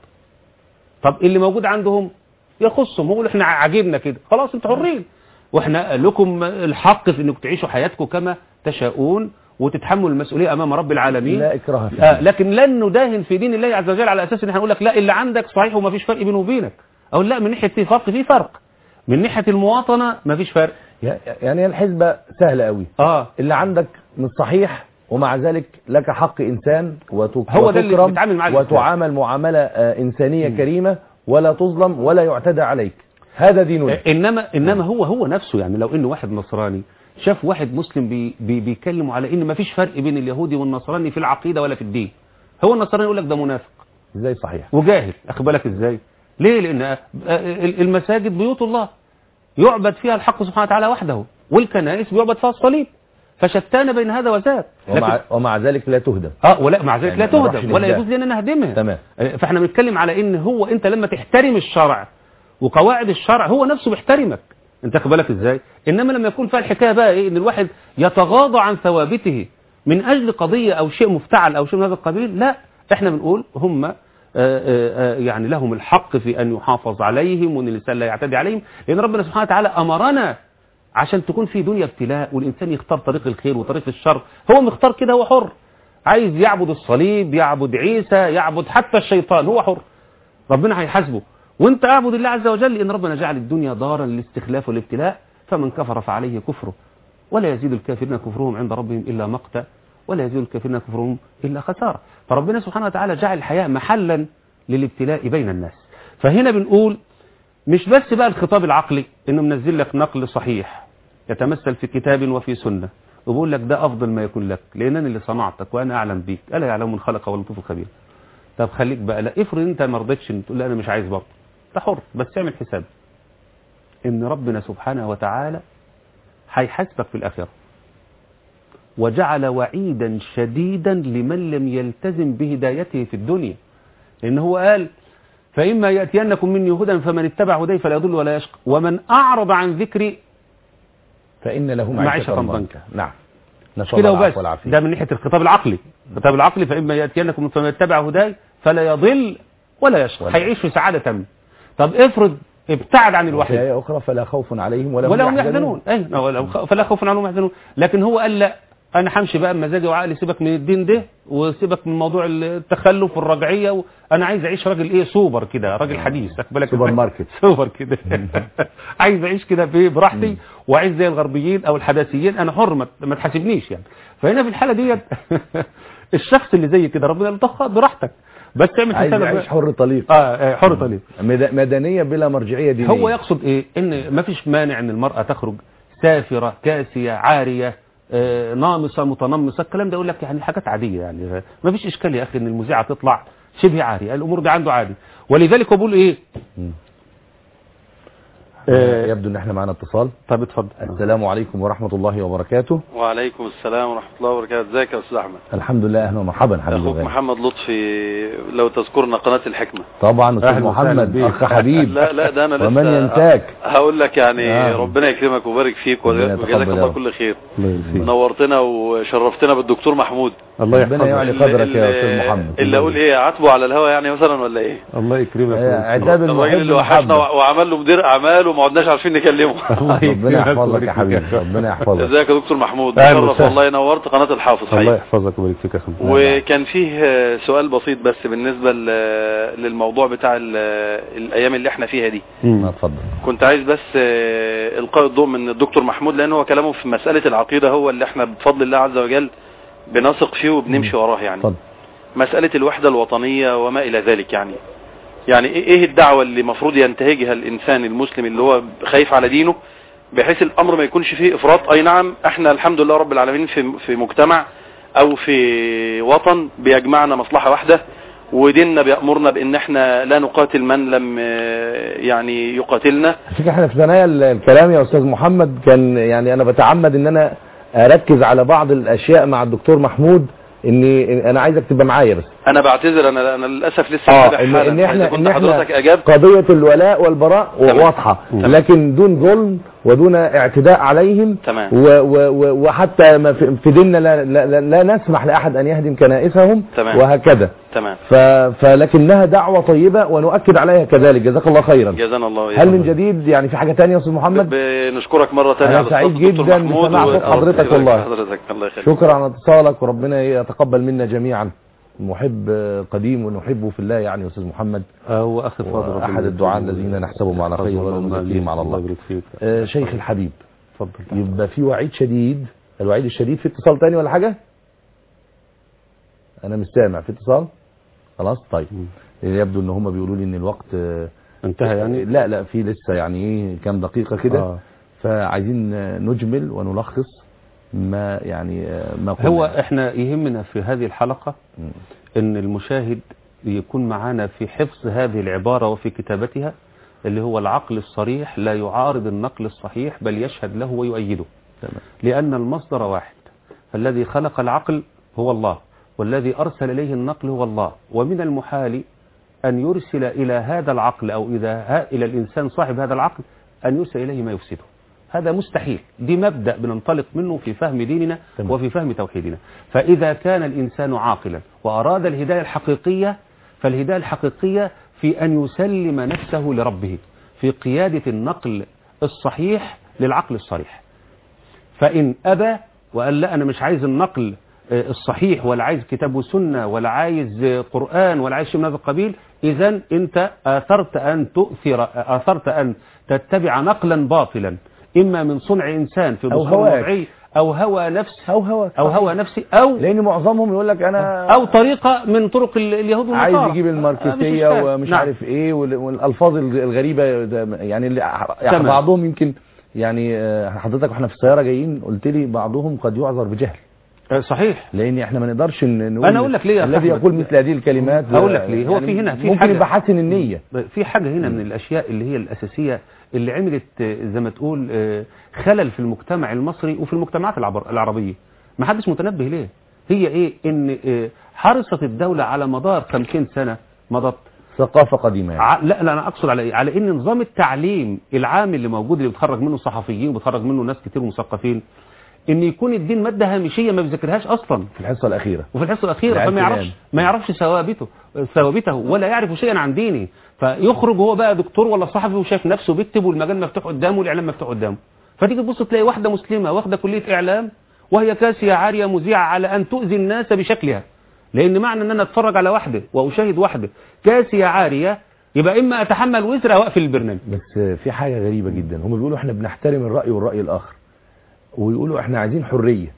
طب اللي موجود عندهم يخصهم هو احنا عاجبنا كده خلاص انتوا حرين واحنا لكم الحق في انكم تعيشوا حياتكم كما تشاءون وتتحملوا المسؤولية امام رب العالمين لا إكراه في آه الدين. لكن لن نداهن في دين الله عز وجل على اساس ان احنا نقول لك لا اللي عندك صحيح وما فيش فرق بينه وبينك او لا من ناحيه في فرق في فرق من ناحيه المواطنه ما فيش فرق يعني هي الحسبة سهلة قوي اه اللي عندك مش صحيح ومع ذلك لك حق إنسان وتك- هو ده اللي وتكرم بيتعامل معاه الإسلام. وتعامل معاملة آه، إنسانية كريمة ولا تظلم ولا يعتدى عليك هذا ديننا انما انما هو هو نفسه يعني لو ان واحد نصراني شاف واحد مسلم بي بي بيكلمه على ان ما فيش فرق بين اليهودي والنصراني في العقيده ولا في الدين هو النصراني يقول لك ده منافق ازاي صحيح وجاهل اخد بالك ازاي ليه لان آه، ال- المساجد بيوت الله يعبد فيها الحق سبحانه وتعالى وحده والكنائس بيعبد فيها الصليب فشتان بين هذا وذاك ومع, لكن ومع ذلك لا تهدم اه ولا مع ذلك يعني لا ما نروحش تهدم ولا نهدمها. يجوز لنا نهدمها تمام. آه، فاحنا بنتكلم على ان هو انت لما تحترم الشرع وقواعد الشرع هو نفسه بيحترمك انت واخد بالك ازاي انما لما يكون فيها الحكايه بقى ايه ان الواحد يتغاضى عن ثوابته من اجل قضيه او شيء مفتعل او شيء من هذا القبيل لا احنا بنقول هم آه، آه، آه، يعني لهم الحق في ان يحافظ عليهم وان الانسان لا يعتدي عليهم لان ربنا سبحانه وتعالى امرنا عشان تكون في دنيا ابتلاء والانسان يختار طريق الخير وطريق الشر هو مختار كده هو حر عايز يعبد الصليب يعبد عيسى يعبد حتى الشيطان هو حر ربنا هيحاسبه وانت اعبد الله عز وجل لان ربنا جعل الدنيا دارا للاستخلاف والابتلاء فمن كفر فعليه كفره ولا يزيد الكافرين كفرهم عند ربهم الا مقتا ولا يزيد الكافرين كفرهم الا خساره فربنا سبحانه وتعالى جعل الحياه محلا للابتلاء بين الناس فهنا بنقول مش بس بقى الخطاب العقلي انه منزل لك نقل صحيح يتمثل في كتاب وفي سنه وبقول لك ده افضل ما يكون لك لانني اللي صنعتك وانا اعلم بيك الا يعلم من خلق واللطيف الخبير طب خليك بقى لا افرض انت ما رضيتش تقول لا انا مش عايز برضه انت حر بس اعمل حساب ان ربنا سبحانه وتعالى هيحاسبك في الاخره وجعل وعيدا شديدا لمن لم يلتزم بهدايته في الدنيا لان هو قال فإما يأتينكم مني هدى فمن اتبع هدي فلا يضل ولا يشقى ومن أعرض عن ذكري فإن له معيشة معيشة ضنكا. ضنكا نعم نسأل كده الله وبس العفو والعافية ده من ناحية الخطاب العقلي الخطاب العقلي فإما يأتينكم فمن اتبع هداي فلا يضل ولا يشقى ولا هيعيش في سعادة تامة طب افرض ابتعد عن وفي الوحي آية أخرى فلا خوف عليهم ولا, ولا هم يحزنون اي ولا- فلا خوف عنهم يحزنون لكن هو قال لا انا همشي بقى بمزاجي وعقلي سيبك من الدين ده وسيبك من موضوع التخلف والرجعيه وانا عايز اعيش راجل ايه سوبر كده راجل حديث خد بالك سوبر إزاي؟ ماركت. سوبر كده عايز اعيش كده في براحتي وعايز زي الغربيين او الحداثيين انا حر ما ما تحاسبنيش يعني فهنا في الحاله ديت الشخص اللي زي كده ربنا قال طب براحتك بس اعمل عايز حسابك يعيش حر طليق اه آه، حر طليق مد- مدنية بلا مرجعية دينية هو يقصد ايه ان ما فيش مانع ان المرأة تخرج سافرة كاسية عارية آه، نامصة متنمصة الكلام ده يقول لك يعني حاجات عادية يعني ما فيش اشكال يا اخي ان المذيعة تطلع شبه عارية الامور دي عنده عادي ولذلك هو بيقول ايه مم. آه، يبدو ان احنا معنا اتصال طب اتفضل السلام عليكم ورحمة الله وبركاته وعليكم السلام ورحمة الله وبركاته ازيك يا أستاذ أحمد الحمد لله اهلا ومرحبا حبيبي أخوك الغالي. محمد لطفي لو تذكرنا قناة الحكمة طبعا استاذ أهلا وسهلا محمد بيك. اخ حبيب لا لا ده أنا لسه ومن ينساك هقول لك يعني آه. ربنا يكرمك ويبارك فيك ربنا وجزاك يتقبل الله يا كل خير الله يجزيك. نورتنا وشرفتنا بالدكتور محمود الله ربنا يحفظك يعلي اللي- قدرك يا اللي- استاذ محمد اللي اقول ايه عاتبه على الهوا يعني مثلا ولا ايه الله يكرمك آه، عتاب المحب الراجل اللي وحشنا محبة. وع- وعمل له مدير اعمال وما عدناش عارفين نكلمه الله ربنا يكرمك يحفظك ويبارك يا فيك. حبيبي ربنا يحفظك ازيك يا دكتور محمود أهلا شرف وسهلا. والله نورت قناة الحافظ الله حقيقي يحفظك ويبارك فيك يا اخي وكان فيه آه، سؤال بسيط بس بالنسبة ل- للموضوع بتاع ال- الأيام اللي احنا فيها دي آه، اتفضل كنت عايز بس آه، إلقاء الضوء من الدكتور محمود لأن هو كلامه في مسألة العقيدة هو اللي احنا بفضل الله عز وجل بنثق فيه وبنمشي وراه يعني اتفضل مسألة الوحدة الوطنية وما إلى ذلك يعني يعني إيه إيه الدعوة اللي مفروض ينتهجها الإنسان المسلم اللي هو خايف على دينه بحيث الأمر ما يكونش فيه إفراط أي نعم احنا الحمد لله رب العالمين في في مجتمع أو في وطن بيجمعنا مصلحة واحدة وديننا بيأمرنا بأن احنا لا نقاتل من لم آه، يعني يقاتلنا فكرة احنا في ثنايا ال- الكلام يا استاذ محمد كان يعني انا بتعمد ان انا اركز على بعض الاشياء مع الدكتور محمود اني انا عايزك تبقى معايا بس أنا بعتذر أنا أنا للأسف لسه اه متابع ان, حالا إن احنا فإذا ان كنت احنا حضرتك أجبت قضية الولاء والبراء تمام. واضحة تمام. لكن دون ظلم ودون اعتداء عليهم تمام. و و و وحتى ما في في ديننا لا, لا, لا, لا نسمح لاحد ان يهدم كنائسهم تمام. وهكذا تمام ف فلكنها دعوة طيبة ونؤكد عليها كذلك جزاك الله خيرا جزانا الله هل وإياكم. من جديد يعني في حاجة تانية يا استاذ محمد بنشكرك مرة تانية أنا على سعيد استضافة الدكتور جداً محمود بسماع صوت و- حضرتك الله والله. يخليك حضرتك الله يخليك شكرا على اتصالك وربنا يتقبل منا جميعا محب قديم ونحبه في الله يعني يا استاذ محمد هو اخي فاضل ربنا احد يبارك الدعاء فيك. الذين نحسبهم على خير ولا اللهم نزكيهم آمين. على الله يبارك فيك آه، شيخ الحبيب اتفضل يبقى في وعيد شديد الوعيد الشديد في اتصال تاني ولا حاجة انا مش سامع في اتصال خلاص طيب مم. يبدو ان هم بيقولوا لي ان الوقت آه، انتهى يعني لا لا في لسه يعني ايه كام دقيقة كده آه. فعايزين آه، نجمل ونلخص ما يعني آه، ما قلنا هو احنا يهمنا في هذه الحلقة مم. ان المشاهد يكون معنا في حفظ هذه العبارة وفي كتابتها اللي هو العقل الصريح لا يعارض النقل الصحيح بل يشهد له ويؤيده تمام لأن المصدر واحد فالذي خلق العقل هو الله والذي أرسل إليه النقل هو الله ومن المحال أن يرسل إلى هذا العقل أو إذا ها إلى الإنسان صاحب هذا العقل أن يرسل إليه ما يفسده هذا مستحيل دي مبدأ بننطلق منه في فهم ديننا تمام. وفي فهم توحيدنا فإذا كان الإنسان عاقلا وأراد الهداية الحقيقية فالهداية الحقيقية في أن يسلم نفسه لربه في قيادة النقل الصحيح للعقل الصريح فإن أبى وقال لا أنا مش عايز النقل آه، الصحيح ولا عايز كتاب وسنة ولا عايز آه، قرآن ولا عايز شيء من هذا القبيل إذا أنت آثرت أن تؤثر آثرت أن تتبع نقلا باطلا إما من صنع إنسان في أو بصر هواك. وضعي أو هوى نفس أو هو أو هوى نفسي أو لأن معظمهم يقول لك أنا أو طريقة من طرق ال- اليهود والنصارى عايز يجيب آه، مش الماركسية إشكال. ومش نعم. عارف ايه وال- والالفاظ الغ- الغريبة ده يعني اللي يعني تمام. بعضهم يمكن يعني آه، حضرتك واحنا في السيارة جايين قلت لي بعضهم قد يعذر بجهل آه، صحيح لان احنا ما نقدرش ن- نقول أنا أقول لك ليه يا الذي أحمد؟ يقول مثل هذه الكلمات أقول لك ليه؟ هو في هنا في ممكن حاجة. يبقى حسن النية في حاجة هنا من الأشياء اللي هي الأساسية اللي عملت آه، زي ما تقول آه، خلل في المجتمع المصري وفي المجتمعات العبر- العربية ما حدش متنبه ليه هي إيه إن آه، حرصت الدولة على مدار 50 سنة مضت ثقافة قديمة يعني. ع- لا لا انا اقصد على ايه على ان نظام التعليم العام اللي موجود اللي بتخرج منه صحفيين وبتخرج منه ناس كتير مثقفين ان يكون الدين ماده هامشيه ما بيذاكرهاش اصلا في الحصة الأخيرة وفي الحصه الاخيره العيال فما يعرفش تنام. ما يعرفش ثوابته ثوابته ولا يعرف شيئا عن دينه فيخرج هو بقى دكتور ولا صحفي وشايف نفسه بيكتب والمجال مفتوح قدامه والاعلام مفتوح قدامه فتيجي تبص تلاقي واحده مسلمه واخده كليه اعلام وهي كاسيه عاريه مذيعه على ان تؤذي الناس بشكلها لان معنى ان انا اتفرج على واحده واشاهد واحده كاسيه عاريه يبقى اما اتحمل وزر او اقفل البرنامج بس في حاجة غريبة جدا هم بيقولوا احنا بنحترم الرأي والرأي الآخر ويقولوا احنا عايزين حرية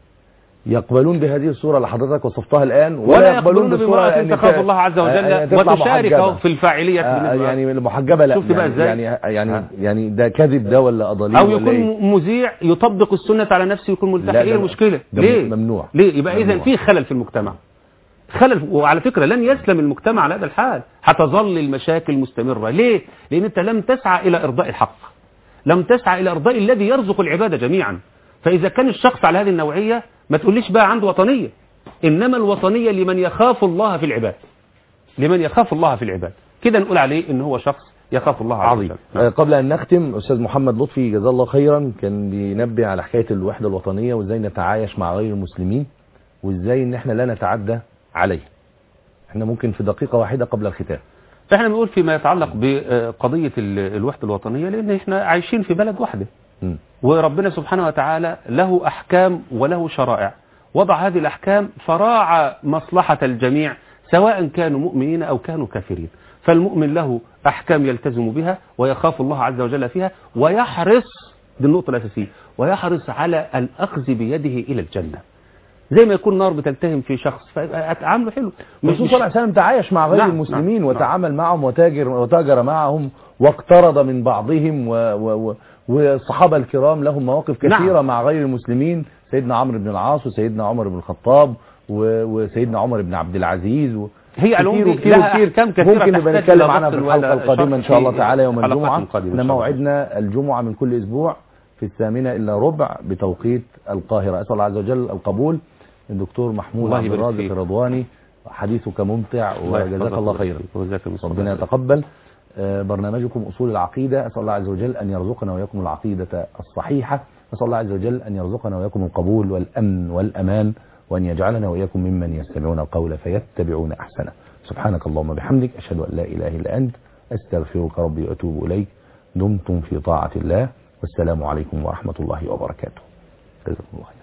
يقبلون بهذه الصورة اللي حضرتك وصفتها الآن ولا يقبلون بامرأة يعني تخاف ت- الله عز آه، وجل تطلع وتشارك محجبة. في الفاعلية آه، بالنسبة يعني المحجبة لا شفت بقى يعني إزاي؟ يعني يعني, آه. يعني ده كذب ده ولا أضليل او ولا يكون إيه؟ م- مذيع يطبق السنة على نفسه يكون ملتحي لا، ايه ده- المشكلة ده ليه ممنوع. ليه يبقى اذا ممنوع. في خلل في المجتمع خلل وعلى فكرة لن يسلم المجتمع على هذا الحال هتظل المشاكل مستمرة ليه لان انت لم تسعى الى ارضاء الحق لم تسعى الى ارضاء الذي يرزق العبادة جميعا فاذا كان الشخص على هذه النوعية ما تقوليش بقى عنده وطنية انما الوطنية لمن يخاف الله في العباد لمن يخاف الله في العباد كده نقول عليه ان هو شخص يخاف الله عز عظيم وجل آه، قبل أن نختم أستاذ محمد لطفي جزاه الله خيرا كان بينبه على حكاية الوحدة الوطنية وإزاي نتعايش مع غير المسلمين وإزاي إن إحنا لا نتعدى عليه إحنا ممكن في دقيقة واحدة قبل الختام فاحنا بنقول فيما يتعلق بقضية ال- الوحدة الوطنية لان احنا عايشين في بلد واحدة مم. وربنا سبحانه وتعالى له أحكام وله شرائع وضع هذه الأحكام فراعى مصلحة الجميع سواء كانوا مؤمنين أو كانوا كافرين فالمؤمن له أحكام يلتزم بها ويخاف الله عز وجل فيها ويحرص دي النقطة الأساسية ويحرص على الأخذ بيده إلى الجنة زي ما يكون نار بتلتهم في شخص فأتعامله حلو الرسول صلى الله عليه وسلم تعايش مع غير نعم، المسلمين نعم، وتعامل معهم وتاجر وتاجر معهم واقترض من بعضهم و و و والصحابة الكرام لهم مواقف كثيرة نعم. مع غير المسلمين سيدنا عمرو بن العاص وسيدنا عمر بن الخطاب و- وسيدنا عمر بن عبد العزيز و هي علوم كتير دي وكتير لها وكتير أحكام كثيرة ممكن نبقى تحتاج نتكلم إلى عنها في بحث الحلقة ولا القادمة إن شرح شاء الله في تعالى يوم حلقات الجمعة قادمة إن احنا شاء الله. موعدنا الجمعة من كل أسبوع في الثامنة إلا ربع بتوقيت القاهرة أسأل الله عز وجل القبول الدكتور محمود الله عبد يبارك الرازق فيك. الرضواني حديثك ممتع وجزاك الله خيرا وجزاك الله ربنا خيرا. يتقبل آه، برنامجكم أصول العقيدة أسأل الله عز وجل أن يرزقنا وإياكم العقيدة الصحيحة أسأل الله عز وجل أن يرزقنا وإياكم القبول والأمن والأمان وأن يجعلنا وإياكم ممن يستمعون القول فيتبعون أحسنه سبحانك اللهم بحمدك أشهد أن لا إله إلا أنت أستغفرك ربي وأتوب إليك دمتم في طاعة الله والسلام عليكم ورحمة الله وبركاته جزاكم الله خير